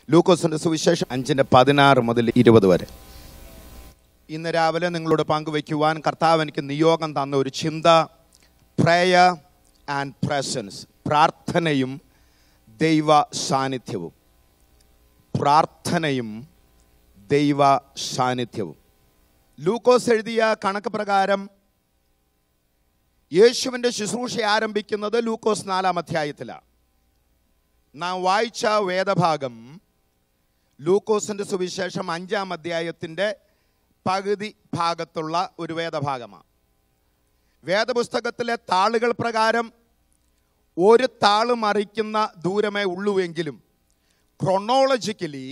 ലൂക്കോസിന്റെ സുവിശേഷം അഞ്ചിന്റെ പതിനാറ് മുതൽ ഇരുപത് വരെ ഇന്ന് രാവിലെ നിങ്ങളോട് പങ്കുവയ്ക്കുവാൻ കർത്താവ് എനിക്ക് നിയോഗം തന്ന ഒരു ചിന്ത പ്രേയർ ആൻഡ് പ്രസൻസ് പ്രാർത്ഥനയും ദൈവ സാന്നിധ്യവും പ്രാർത്ഥനയും ദൈവ സാന്നിധ്യവും ലൂക്കോസ് എഴുതിയ കണക്ക് പ്രകാരം യേശുവിൻ്റെ ശുശ്രൂഷ ആരംഭിക്കുന്നത് ലൂക്കോസ് നാലാം അധ്യായത്തിലാണ് നാം വായിച്ച വേദഭാഗം ലൂക്കോസിൻ്റെ സുവിശേഷം അഞ്ചാം അധ്യായത്തിൻ്റെ പകുതി ഭാഗത്തുള്ള ഒരു വേദഭാഗമാണ് വേദപുസ്തകത്തിലെ താളുകൾ പ്രകാരം ഒരു താള് മറിക്കുന്ന ദൂരമേ ഉള്ളൂവെങ്കിലും ക്രൊണോളജിക്കലി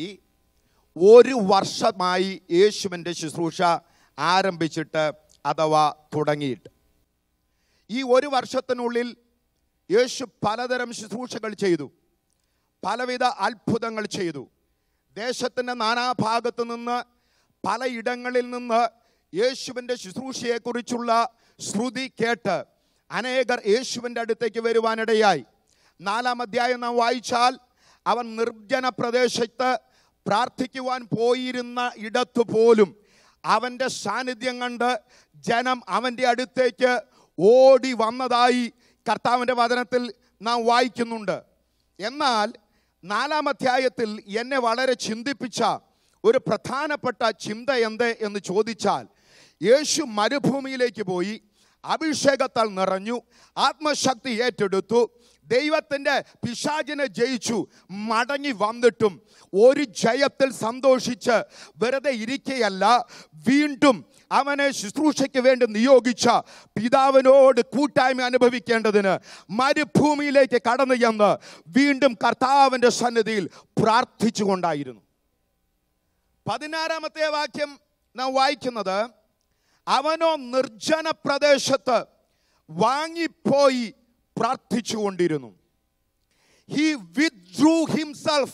ഒരു വർഷമായി യേശുവിൻ്റെ ശുശ്രൂഷ ആരംഭിച്ചിട്ട് അഥവാ തുടങ്ങിയിട്ട് ഈ ഒരു വർഷത്തിനുള്ളിൽ യേശു പലതരം ശുശ്രൂഷകൾ ചെയ്തു പലവിധ അത്ഭുതങ്ങൾ ചെയ്തു ദേശത്തിൻ്റെ നാനാഭാഗത്തു നിന്ന് പലയിടങ്ങളിൽ നിന്ന് യേശുവിൻ്റെ ശുശ്രൂഷയെക്കുറിച്ചുള്ള ശ്രുതി കേട്ട് അനേകർ യേശുവിൻ്റെ അടുത്തേക്ക് വരുവാനിടയായി നാലാം അധ്യായം നാം വായിച്ചാൽ അവൻ നിർജ്ജന പ്രദേശത്ത് പ്രാർത്ഥിക്കുവാൻ പോയിരുന്ന ഇടത്തു പോലും അവൻ്റെ സാന്നിധ്യം കണ്ട് ജനം അവൻ്റെ അടുത്തേക്ക് ഓടി വന്നതായി കർത്താവിൻ്റെ വചനത്തിൽ നാം വായിക്കുന്നുണ്ട് എന്നാൽ നാലാം അധ്യായത്തിൽ എന്നെ വളരെ ചിന്തിപ്പിച്ച ഒരു പ്രധാനപ്പെട്ട ചിന്ത എന്ത് എന്ന് ചോദിച്ചാൽ യേശു മരുഭൂമിയിലേക്ക് പോയി അഭിഷേകത്താൽ നിറഞ്ഞു ആത്മശക്തി ഏറ്റെടുത്തു ദൈവത്തിൻ്റെ പിശാചിനെ ജയിച്ചു മടങ്ങി വന്നിട്ടും ഒരു ജയത്തിൽ സന്തോഷിച്ച് വെറുതെ ഇരിക്കുകയല്ല വീണ്ടും അവനെ ശുശ്രൂഷയ്ക്ക് വേണ്ടി നിയോഗിച്ച പിതാവിനോട് കൂട്ടായ്മ അനുഭവിക്കേണ്ടതിന് മരുഭൂമിയിലേക്ക് കടന്നു ചെന്ന് വീണ്ടും കർത്താവിൻ്റെ സന്നിധിയിൽ പ്രാർത്ഥിച്ചുകൊണ്ടായിരുന്നു പതിനാറാമത്തെ വാക്യം നാം വായിക്കുന്നത് അവനോ നിർജ്ജന പ്രദേശത്ത് വാങ്ങിപ്പോയി പ്രാർത്ഥിച്ചുകൊണ്ടിരുന്നു he withdrew himself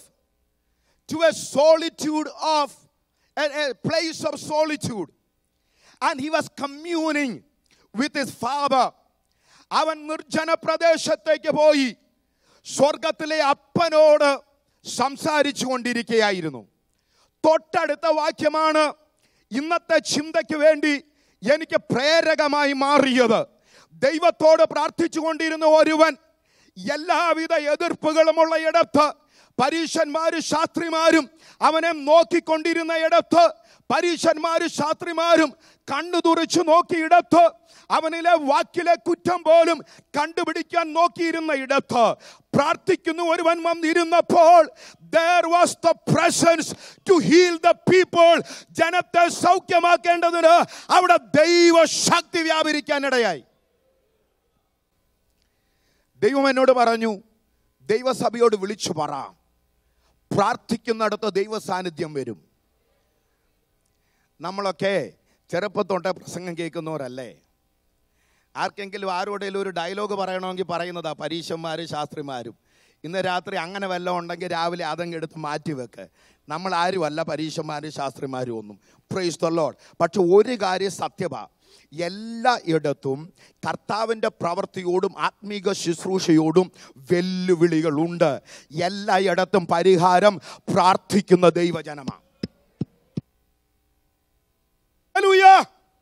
to a solitude of a place of solitude and he was communing with his father അവൻ നിർജ്ജന പ്രദേശത്തേക്ക് പോയി സ്വർഗത്തിലെ അപ്പനോട് സംസാരിച്ചു കൊണ്ടിരിക്കുകയായിരുന്നു തൊട്ടടുത്ത വാക്യമാണ് ഇന്നത്തെ ചിന്തയ്ക്ക് വേണ്ടി എനിക്ക് പ്രേരകമായി മാറിയത് ദൈവത്തോട് പ്രാർത്ഥിച്ചു കൊണ്ടിരുന്ന ഒരുവൻ എല്ലാവിധ എതിർപ്പുകളുമുള്ള ഇടത്ത് പരീക്ഷന്മാരും ശാസ്ത്രിമാരും അവനെ നോക്കിക്കൊണ്ടിരുന്ന ഇടത്ത് പരീക്ഷന്മാരും ശാസ്ത്രിമാരും കണ്ണു തുറിച്ചു നോക്കിയിടത്ത് അവനിലെ വാക്കിലെ കുറ്റം പോലും കണ്ടുപിടിക്കാൻ നോക്കിയിരുന്ന ഇടത്ത് പ്രാർത്ഥിക്കുന്ന ഒരുവൻ വന്നിരുന്നപ്പോൾ there was the presence to heal the people ജനത്തെ സൗഖ്യമാക്കേണ്ടതിന് അവിടെ ദൈവശക്തി വ്യാപരിക്കാനിടയായി ദൈവം എന്നോട് പറഞ്ഞു ദൈവസഭയോട് വിളിച്ചു പറ പ്രാർത്ഥിക്കുന്നിടത്ത് ദൈവ സാന്നിധ്യം വരും നമ്മളൊക്കെ ചെറുപ്പത്തൊട്ടേ പ്രസംഗം കേൾക്കുന്നവരല്ലേ ആർക്കെങ്കിലും ആരോടെങ്കിലും ഒരു ഡയലോഗ് പറയണമെങ്കിൽ പറയുന്നതാ പരീക്ഷന്മാരും ശാസ്ത്രിമാരും ഇന്ന് രാത്രി അങ്ങനെ വല്ലതും ഉണ്ടെങ്കിൽ രാവിലെ അതങ്ങ് എടുത്ത് മാറ്റി വെക്ക് നമ്മൾ ആരുമല്ല പരീക്ഷന്മാരും ശാസ്ത്രിമാരും ഒന്നും പ്രൈസ് ദ ലോഡ് പക്ഷെ ഒരു കാര്യം സത്യമാ എല്ലാ ഇടത്തും കർത്താവിൻ്റെ പ്രവൃത്തിയോടും ആത്മീക ശുശ്രൂഷയോടും വെല്ലുവിളികളുണ്ട് എല്ലായിടത്തും പരിഹാരം പ്രാർത്ഥിക്കുന്ന ദൈവജനമാണ് Hallelujah.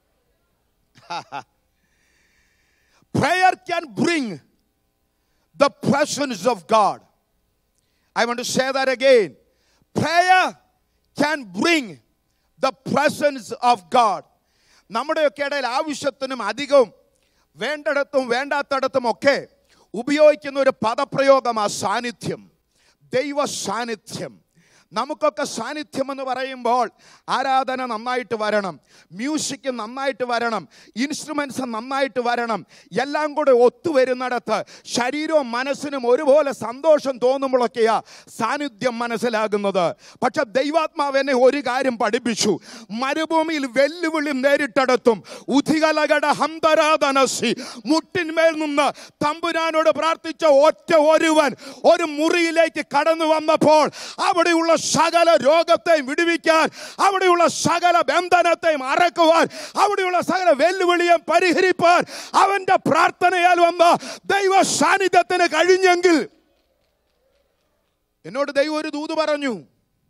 Prayer can bring the presence of God. I want to say that again. Prayer can bring the presence of God. നമ്മുടെയൊക്കെ ഇടയിൽ ആവശ്യത്തിനും അധികവും വേണ്ടിടത്തും വേണ്ടാത്തടത്തും ഒക്കെ ഉപയോഗിക്കുന്ന ഒരു പദപ്രയോഗമാ സാന്നിധ്യം ദൈവ സാന്നിധ്യം നമുക്കൊക്കെ സാന്നിധ്യം എന്ന് പറയുമ്പോൾ ആരാധന നന്നായിട്ട് വരണം മ്യൂസിക് നന്നായിട്ട് വരണം ഇൻസ്ട്രുമെൻസ് നന്നായിട്ട് വരണം എല്ലാം കൂടെ ഒത്തുവരുന്നിടത്ത് ശരീരവും മനസ്സിനും ഒരുപോലെ സന്തോഷം തോന്നുമ്പോഴൊക്കെയാ സാന്നിധ്യം മനസ്സിലാകുന്നത് പക്ഷെ ദൈവാത്മാവ് എന്നെ ഒരു കാര്യം പഠിപ്പിച്ചു മരുഭൂമിയിൽ വെല്ലുവിളി നേരിട്ടടത്തും ഉധികലകട ഹന്തരാധനസി മുട്ടിന്മേൽ നിന്ന് തമ്പുരാനോട് പ്രാർത്ഥിച്ച ഒറ്റ ഒരുവൻ ഒരു മുറിയിലേക്ക് കടന്നു വന്നപ്പോൾ അവിടെയുള്ള സകല രോഗത്തെയും വിടുവിക്കാൻ അവിടെയുള്ള സകല ബന്ധനത്തെയും അറക്കുവാൻ അവിടെയുള്ള സകല വെല്ലുവിളിയും പരിഹരിപ്പാൻ അവന്റെ പ്രാർത്ഥനയാൽ വന്ന ദൈവ സാന്നിധ്യത്തിന് കഴിഞ്ഞെങ്കിൽ എന്നോട് ദൈവം ഒരു ദൂത് പറഞ്ഞു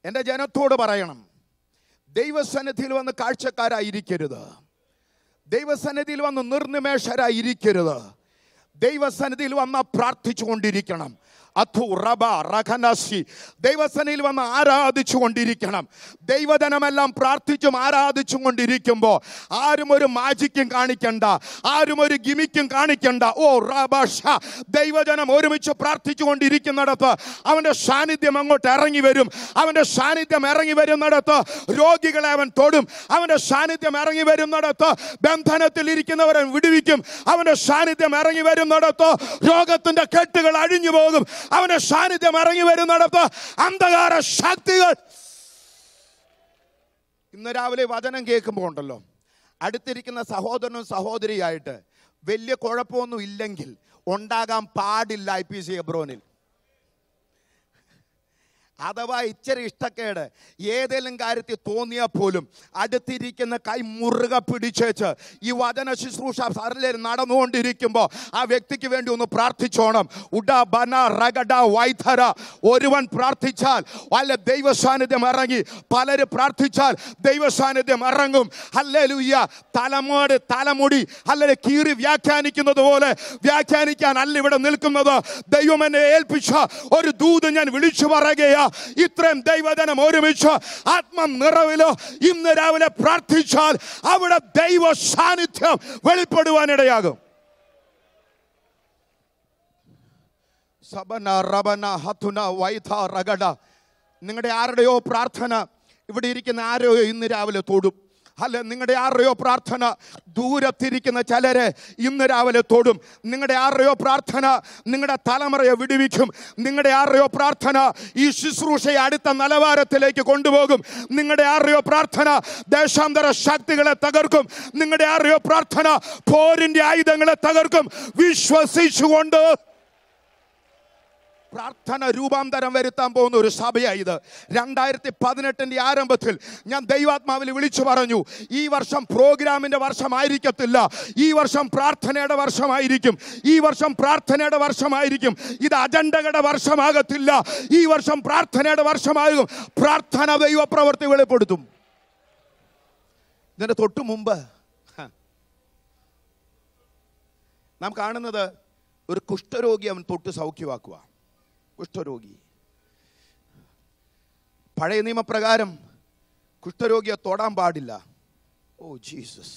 എൻ്റെ ജനത്തോട് പറയണം ദൈവസന്നിധിയിൽ വന്ന് കാഴ്ചക്കാരായിരിക്കരുത് ദൈവസന്നിധിയിൽ വന്ന് നിർനിമേഷരായിരിക്കരുത് ദൈവസന്നിധിയിൽ വന്ന് പ്രാർത്ഥിച്ചു കൊണ്ടിരിക്കണം അഥു റബ റഖനസി ദൈവസനയിൽ വന്ന് ആരാധിച്ചു കൊണ്ടിരിക്കണം ദൈവജനമെല്ലാം പ്രാർത്ഥിച്ചും ആരാധിച്ചും കൊണ്ടിരിക്കുമ്പോൾ ആരും ഒരു മാജിക്കും കാണിക്കണ്ട ആരും ഒരു ഗിമിക്കും കാണിക്കണ്ട ഓ റബഷ ദൈവജനം ഒരുമിച്ച് പ്രാർത്ഥിച്ചു കൊണ്ടിരിക്കുന്നിടത്ത് അവൻ്റെ സാന്നിധ്യം അങ്ങോട്ട് ഇറങ്ങി വരും അവൻ്റെ സാന്നിധ്യം ഇറങ്ങി വരുന്നിടത്ത് രോഗികളെ അവൻ തൊടും അവൻ്റെ സാന്നിധ്യം ഇറങ്ങി വരുന്നിടത്ത് ബന്ധനത്തിൽ ഇരിക്കുന്നവരെ വിടുവിക്കും അവൻ്റെ സാന്നിധ്യം ഇറങ്ങി വരുന്നിടത്ത് രോഗത്തിന്റെ കെട്ടുകൾ അഴിഞ്ഞു പോകും അവന്റെ സാന്നിധ്യം ഇറങ്ങി വരുന്നിടത്ത് അന്ധകാര ശക്തികൾ ഇന്ന് രാവിലെ വചനം കേൾക്കുമ്പോൾ ഉണ്ടല്ലോ അടുത്തിരിക്കുന്ന സഹോദരനും സഹോദരിയായിട്ട് വലിയ കുഴപ്പമൊന്നും ഇല്ലെങ്കിൽ ഉണ്ടാകാൻ പാടില്ല ഐ പി സി എബ്രോനിൽ അഥവാ ഇച്ചിരി ഇഷ്ടക്കേട് ഏതെങ്കിലും കാര്യത്തിൽ തോന്നിയാൽ പോലും അടുത്തിരിക്കുന്ന കൈ മുറുക പിടിച്ചേച്ച് ഈ വചന ശുശ്രൂഷ സരലിൽ നടന്നുകൊണ്ടിരിക്കുമ്പോൾ ആ വ്യക്തിക്ക് വേണ്ടി ഒന്ന് പ്രാർത്ഥിച്ചോണം ഉഡ ബന റഗഡ വൈഥര ഒരുവൻ പ്രാർത്ഥിച്ചാൽ അല്ല ദൈവ സാന്നിധ്യം ഇറങ്ങി പലര് പ്രാർത്ഥിച്ചാൽ ദൈവ സാന്നിധ്യം ഇറങ്ങും അല്ലേ ലൂയ്യ തലമുടി തലമുടി അല്ലെ കീറി വ്യാഖ്യാനിക്കുന്നത് പോലെ വ്യാഖ്യാനിക്കാൻ അല്ല ഇവിടെ നിൽക്കുന്നത് ദൈവം എന്നെ ഏൽപ്പിച്ച ഒരു ദൂത് ഞാൻ വിളിച്ചു പറയുകയാ ഇത്രയും ദൈവജനം ഒരുമിച്ച് ആത്മ നിറവിലോ ഇന്ന് രാവിലെ പ്രാർത്ഥിച്ചാൽ അവിടെ ദൈവ സാന്നിധ്യം വെളിപ്പെടുവാനിടയാകും സബന റബന ഹതുന വൈഥ റഗഡ നിങ്ങളുടെ ആരുടെയോ പ്രാർത്ഥന ഇവിടെ ഇരിക്കുന്ന ആരെയോ ഇന്ന് രാവിലെ തൊടും അല്ല നിങ്ങളുടെ ആരുടെയോ പ്രാർത്ഥന ദൂരത്തിരിക്കുന്ന ചിലരെ ഇന്ന് രാവിലെ തൊടും നിങ്ങളുടെ ആരുടെയോ പ്രാർത്ഥന നിങ്ങളുടെ തലമുറയെ വിടുവിക്കും നിങ്ങളുടെ ആരുടെയോ പ്രാർത്ഥന ഈ ശുശ്രൂഷയെ അടുത്ത നിലവാരത്തിലേക്ക് കൊണ്ടുപോകും നിങ്ങളുടെ ആരുടെയോ പ്രാർത്ഥന ദേശാന്തര ശക്തികളെ തകർക്കും നിങ്ങളുടെ ആരുടെയോ പ്രാർത്ഥന പോരിന്റെ ആയുധങ്ങളെ തകർക്കും വിശ്വസിച്ചുകൊണ്ട് പ്രാർത്ഥന രൂപാന്തരം വരുത്താൻ പോകുന്ന ഒരു സഭയാണ് ഇത് രണ്ടായിരത്തി പതിനെട്ടിൻ്റെ ആരംഭത്തിൽ ഞാൻ ദൈവാത്മാവിൽ വിളിച്ചു പറഞ്ഞു ഈ വർഷം പ്രോഗ്രാമിൻ്റെ വർഷമായിരിക്കത്തില്ല ഈ വർഷം പ്രാർത്ഥനയുടെ വർഷമായിരിക്കും ഈ വർഷം പ്രാർത്ഥനയുടെ വർഷമായിരിക്കും ഇത് അജണ്ടകളുടെ വർഷമാകത്തില്ല ഈ വർഷം പ്രാർത്ഥനയുടെ വർഷമാകും പ്രാർത്ഥന ദൈവപ്രവൃത്തി വെളിപ്പെടുത്തും ഇതിൻ്റെ തൊട്ടു മുമ്പ് ഹ, നാം കാണുന്നത് ഒരു കുഷ്ഠരോഗി അവൻ തൊട്ട് സൗഖ്യമാക്കുക കുഷ്ഠരോഗി പഴയ നിയമപ്രകാരം കുഷ്ഠരോഗിയെ തൊടാൻ പാടില്ല ഓ ജീസസ്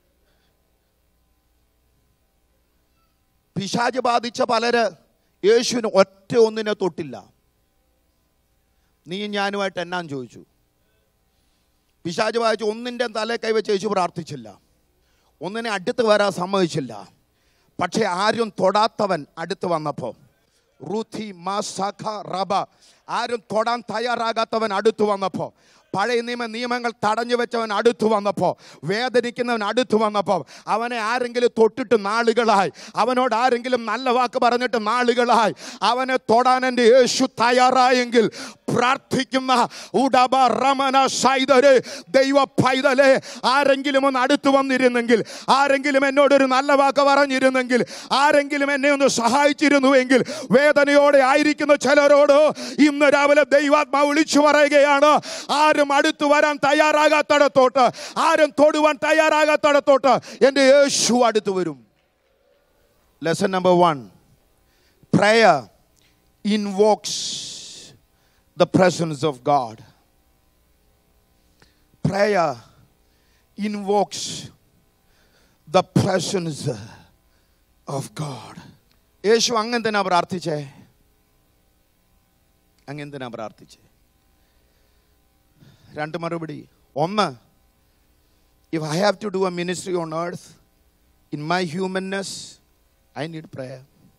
പിശാജ് ബാധിച്ച പലര് യേശുവിന് ഒറ്റ ഒന്നിനെ തൊട്ടില്ല നീയും ഞാനുമായിട്ട് എന്നാൻ ചോദിച്ചു പിശാജ് വായിച്ച് ഒന്നിൻ്റെ തലേ കൈവച്ച് യേശു പ്രാർത്ഥിച്ചില്ല ഒന്നിനെ അടുത്ത് വരാൻ സമ്മതിച്ചില്ല പക്ഷെ ആരും തൊടാത്തവൻ അടുത്ത് വന്നപ്പോൾ റുഥി മസഖ റബ ആരും തൊടാൻ തയ്യാറാകാത്തവൻ അടുത്തു വന്നപ്പോൾ പഴയ നിയമ നിയമങ്ങൾ തടഞ്ഞു വെച്ചവൻ അടുത്തു വന്നപ്പോൾ വേദനിക്കുന്നവൻ അടുത്തു വന്നപ്പോൾ അവനെ ആരെങ്കിലും തൊട്ടിട്ട് നാളുകളായി അവനോട് ആരെങ്കിലും നല്ല വാക്ക് പറഞ്ഞിട്ട് നാളുകളായി അവനെ തൊടാൻ എൻ്റെ യേശു തയ്യാറായെങ്കിൽ പ്രാർത്ഥിക്കുന്ന ഉടബ റമന സൈതര് ദൈവ പൈതലെ ആരെങ്കിലും ഒന്ന് അടുത്തു വന്നിരുന്നെങ്കിൽ ആരെങ്കിലും എന്നോടൊരു നല്ല വാക്ക് പറഞ്ഞിരുന്നെങ്കിൽ ആരെങ്കിലും എന്നെ ഒന്ന് സഹായിച്ചിരുന്നുവെങ്കിൽ വേദനയോടെ ആയിരിക്കുന്ന ചിലരോട് ഇന്ന് രാവിലെ ദൈവാത്മാ വിളിച്ചു പറയുകയാണ് ആരും അടുത്തു വരാൻ തയ്യാറാകാത്തടത്തോട്ട് ആരും തൊടുവാൻ തയ്യാറാകാത്തടത്തോട്ട് എൻ്റെ യേശു അടുത്തു വരും lesson number one prayer invokes the presence of God. Prayer invokes the presence of God. യേശു അങ്ങെന്തിനാ പ്രാർത്ഥിച്ചേ അങ്ങെന്തിനാ പ്രാർത്ഥിച്ചേ രണ്ട് മറുപടി ഒന്ന് if I have to do a ministry on earth in my humanness I need prayer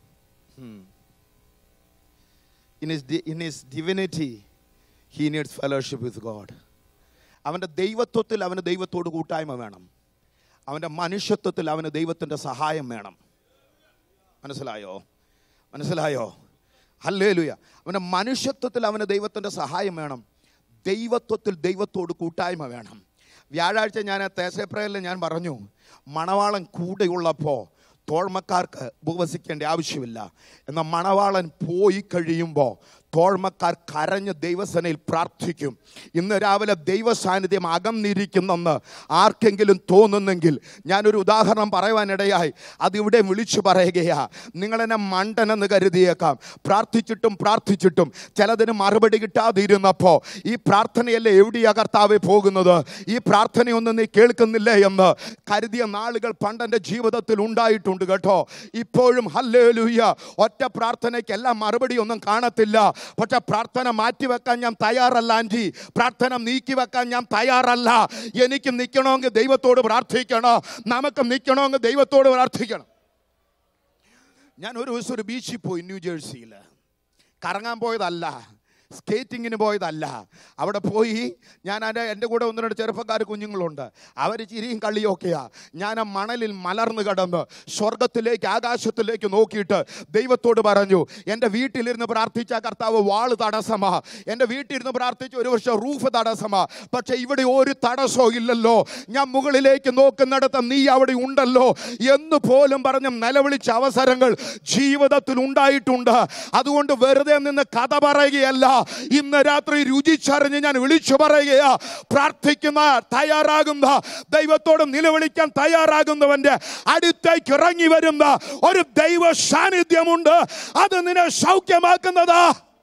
in his, di- in his divinity, he needs fellowship with God. അവൻ്റെ ദൈവത്വത്തിൽ അവന് ദൈവത്തോട് കൂട്ടായ്മ വേണം അവൻ്റെ മനുഷ്യത്വത്തിൽ അവന് ദൈവത്തിൻ്റെ സഹായം വേണം മനസ്സിലായോ മനസ്സിലായോ ഹല്ലേലൂയ അവൻ്റെ മനുഷ്യത്വത്തിൽ അവന് ദൈവത്തിൻ്റെ സഹായം വേണം ദൈവത്വത്തിൽ ദൈവത്തോട് കൂട്ടായ്മ വേണം വ്യാഴാഴ്ച ഞാൻ തേസപ്രയറിൽ ഞാൻ പറഞ്ഞു മണവാളൻ കൂടെയുള്ളപ്പോൾ തോഴ്മക്കാർക്ക് ഉപവസിക്കേണ്ട ആവശ്യമില്ല എന്നാൽ മണവാളൻ പോയി കഴിയുമ്പോൾ തോഴ്മക്കാർ കരഞ്ഞ് ദൈവസനയിൽ പ്രാർത്ഥിക്കും ഇന്ന് രാവിലെ ദൈവ സാന്നിധ്യം അകന്നിരിക്കുന്നെന്ന് ആർക്കെങ്കിലും തോന്നുന്നെങ്കിൽ ഞാനൊരു ഉദാഹരണം പറയുവാനിടയായി അതിവിടെ വിളിച്ചു പറയുകയാ നിങ്ങളെന്നെ മണ്ടനെന്ന് കരുതിയേക്കാം പ്രാർത്ഥിച്ചിട്ടും പ്രാർത്ഥിച്ചിട്ടും ചിലതിന് മറുപടി കിട്ടാതിരുന്നപ്പോൾ ഈ പ്രാർത്ഥനയല്ലേ എവിടെയാ കർത്താവെ പോകുന്നത് ഈ പ്രാർത്ഥനയൊന്നും നീ കേൾക്കുന്നില്ലേ എന്ന് കരുതിയ നാളുകൾ പണ്ടെൻ്റെ ജീവിതത്തിൽ ഉണ്ടായിട്ടുണ്ട് കേട്ടോ ഇപ്പോഴും ഹല്ലേലൂയ ഒറ്റ പ്രാർത്ഥനയ്ക്ക് എല്ലാം മറുപടി ഒന്നും കാണത്തില്ല പക്ഷെ പ്രാർത്ഥന മാറ്റിവെക്കാൻ ഞാൻ തയ്യാറല്ല ആൻറ്റി പ്രാർത്ഥന നീക്കി വെക്കാൻ ഞാൻ തയ്യാറല്ല എനിക്ക് നിൽക്കണമെങ്കിൽ ദൈവത്തോട് പ്രാർത്ഥിക്കണം നമുക്ക് നിൽക്കണമെങ്കിൽ ദൈവത്തോട് പ്രാർത്ഥിക്കണം ഞാൻ ഒരു ദിവസം ഒരു ബീച്ചിൽ പോയി ന്യൂ ജേഴ്സിയിൽ കറങ്ങാൻ പോയതല്ല സ്കേറ്റിങ്ങിന് പോയതല്ല അവിടെ പോയി ഞാൻ എൻ്റെ എൻ്റെ കൂടെ ഒന്ന് രണ്ട് ചെറുപ്പക്കാർ കുഞ്ഞുങ്ങളുണ്ട് അവർ ചിരിയും കളിയൊക്കെയാ ഞാൻ ആ മണലിൽ മലർന്നു കിടന്ന് സ്വർഗത്തിലേക്ക് ആകാശത്തിലേക്ക് നോക്കിയിട്ട് ദൈവത്തോട് പറഞ്ഞു എൻ്റെ വീട്ടിലിരുന്ന് പ്രാർത്ഥിച്ച കർത്താവ് വാള് തടസ്സമാ എൻ്റെ വീട്ടിലിരുന്ന് പ്രാർത്ഥിച്ച ഒരു വർഷം റൂഫ് തടസ്സമാ പക്ഷെ ഇവിടെ ഒരു തടസ്സവും ഇല്ലല്ലോ ഞാൻ മുകളിലേക്ക് നോക്കുന്നിടത്ത് നീ അവിടെ ഉണ്ടല്ലോ എന്ന് പോലും പറഞ്ഞ് നിലവിളിച്ച അവസരങ്ങൾ ജീവിതത്തിൽ ഉണ്ടായിട്ടുണ്ട് അതുകൊണ്ട് വെറുതെ നിന്ന് കഥ പറയുകയല്ല ഇന്ന് രാത്രി രുചിച്ചറിഞ്ഞ് ഞാൻ വിളിച്ചു പറയുകയാ പ്രാർത്ഥിക്കുന്ന തയ്യാറാകുന്ന ദൈവത്തോട് നിലവിളിക്കാൻ തയ്യാറാകുന്നവന്റെ അടുത്തേക്ക് ഇറങ്ങി വരുന്ന ഒരു ദൈവ സാന്നിധ്യമുണ്ട് അത് നിന്നെ സൗഖ്യമാക്കുന്നതാ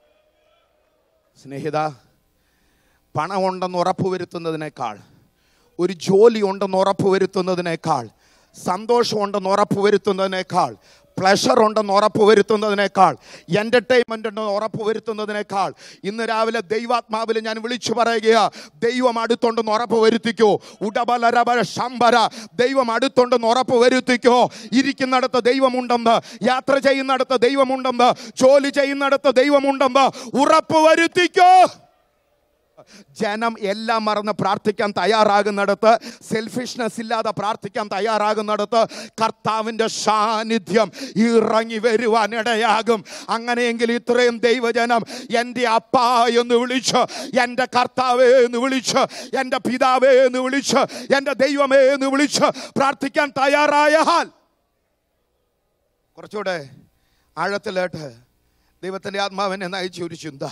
സ്നേഹിത പണമുണ്ടെന്ന് ഉറപ്പുവരുത്തുന്നതിനേക്കാൾ ഒരു ജോലി ഉണ്ടെന്ന് ഉറപ്പുവരുത്തുന്നതിനേക്കാൾ സന്തോഷമുണ്ടെന്ന് ഉറപ്പുവരുത്തുന്നതിനേക്കാൾ പ്ലഷർ ഉണ്ടെന്ന് ഉറപ്പുവരുത്തുന്നതിനേക്കാൾ എൻ്റർടൈൻമെൻ്റ് ഉണ്ടെന്ന് ഉറപ്പുവരുത്തുന്നതിനേക്കാൾ ഇന്ന് രാവിലെ ദൈവാത്മാവിൽ ഞാൻ വിളിച്ചു പറയുകയാ ദൈവം അടുത്തുണ്ടെന്ന് ഉറപ്പ് വരുത്തിക്കോ ഉടബലരബ ശമ്പര ദൈവം അടുത്തുണ്ടെന്ന് ഉറപ്പ് വരുത്തിക്കോ ഇരിക്കുന്നിടത്ത് ദൈവമുണ്ടെന്ന് യാത്ര ചെയ്യുന്നിടത്ത് ദൈവമുണ്ടെന്ന് ജോലി ചെയ്യുന്നിടത്ത് ദൈവമുണ്ടെന്ന് ഉറപ്പ് വരുത്തിക്കോ ജനം എല്ലാം മറന്ന് പ്രാർത്ഥിക്കാൻ തയ്യാറാകുന്നിടത്ത് സെൽഫിഷ്നെസ് ഇല്ലാതെ പ്രാർത്ഥിക്കാൻ തയ്യാറാകുന്നിടത്ത് കർത്താവിൻ്റെ സാന്നിധ്യം ഇറങ്ങി വരുവാൻ ഇടയാകും അങ്ങനെയെങ്കിൽ ഇത്രയും ദൈവജനം എൻ്റെ അപ്പ എന്ന് വിളിച്ച് എൻ്റെ കർത്താവേ എന്ന് വിളിച്ച് എൻ്റെ പിതാവേ എന്ന് വിളിച്ച് എൻ്റെ ദൈവമേ എന്ന് വിളിച്ച് പ്രാർത്ഥിക്കാൻ തയ്യാറായാൽ കുറച്ചുകൂടെ ആഴത്തിലേട്ട് ദൈവത്തിൻ്റെ ആത്മാവിനെ നയിച്ച ഒരു ചിന്ത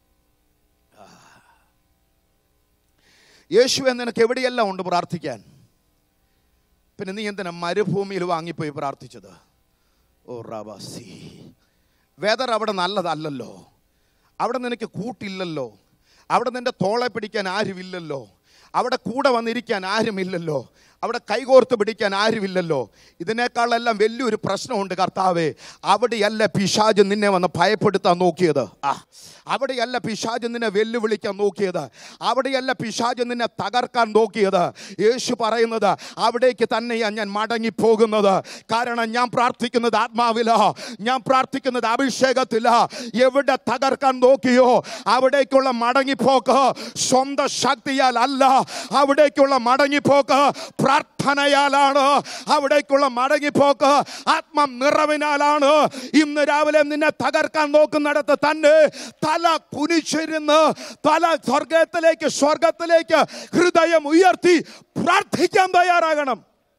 യേശുവെ നിനക്ക് എവിടെയെല്ലാം ഉണ്ട് പ്രാർത്ഥിക്കാൻ പിന്നെ നീ എന്തിനാ മരുഭൂമിയിൽ വാങ്ങിപ്പോയി പ്രാർത്ഥിച്ചത് ഓ റബസി വെതർ അവിടെ നല്ലതല്ലല്ലോ അവിടെ നിനക്ക് കൂട്ടില്ലല്ലോ അവിടെ നിന്റെ തോളെ പിടിക്കാൻ ആരുമില്ലല്ലോ അവിടെ കൂടെ വന്നിരിക്കാൻ ആരുമില്ലല്ലോ അവിടെ കൈകോർത്ത് പിടിക്കാൻ ആരുമില്ലല്ലോ ഇതിനേക്കാളെല്ലാം വലിയൊരു പ്രശ്നമുണ്ട് കർത്താവേ അവിടെയല്ല പിശാജ് നിന്നെ വന്ന് ഭയപ്പെടുത്താൻ നോക്കിയത് ആ അവിടെയല്ല പിശാജ് നിന്നെ വെല്ലുവിളിക്കാൻ നോക്കിയത് അവിടെയല്ല പിശാജ് നിന്നെ തകർക്കാൻ നോക്കിയത് യേശു പറയുന്നത് അവിടേക്ക് തന്നെയാണ് ഞാൻ മടങ്ങിപ്പോകുന്നത് കാരണം ഞാൻ പ്രാർത്ഥിക്കുന്നത് ആത്മാവില ഞാൻ പ്രാർത്ഥിക്കുന്നത് അഭിഷേകത്തില എവിടെ തകർക്കാൻ നോക്കിയോ അവിടേക്കുള്ള മടങ്ങിപ്പോക്ക് സ്വന്തം ശക്തിയാൽ അല്ല അവിടേക്കുള്ള മടങ്ങിപ്പോക്ക് പ്രാർത്ഥനയാലാണ് അവിടേക്കുള്ള മടങ്ങിപ്പോക്ക് ആത്മ നിറവിനാലാണ് ഇന്ന് രാവിലെ നിന്നെ തകർക്കാൻ നോക്കുന്നിടത്ത് തന്നെ തല കുനിച്ചിരുന്ന് തല സ്വർഗത്തിലേക്ക് സ്വർഗത്തിലേക്ക് ഹൃദയം ഉയർത്തി പ്രാർത്ഥിക്കാൻ തയ്യാറാകണം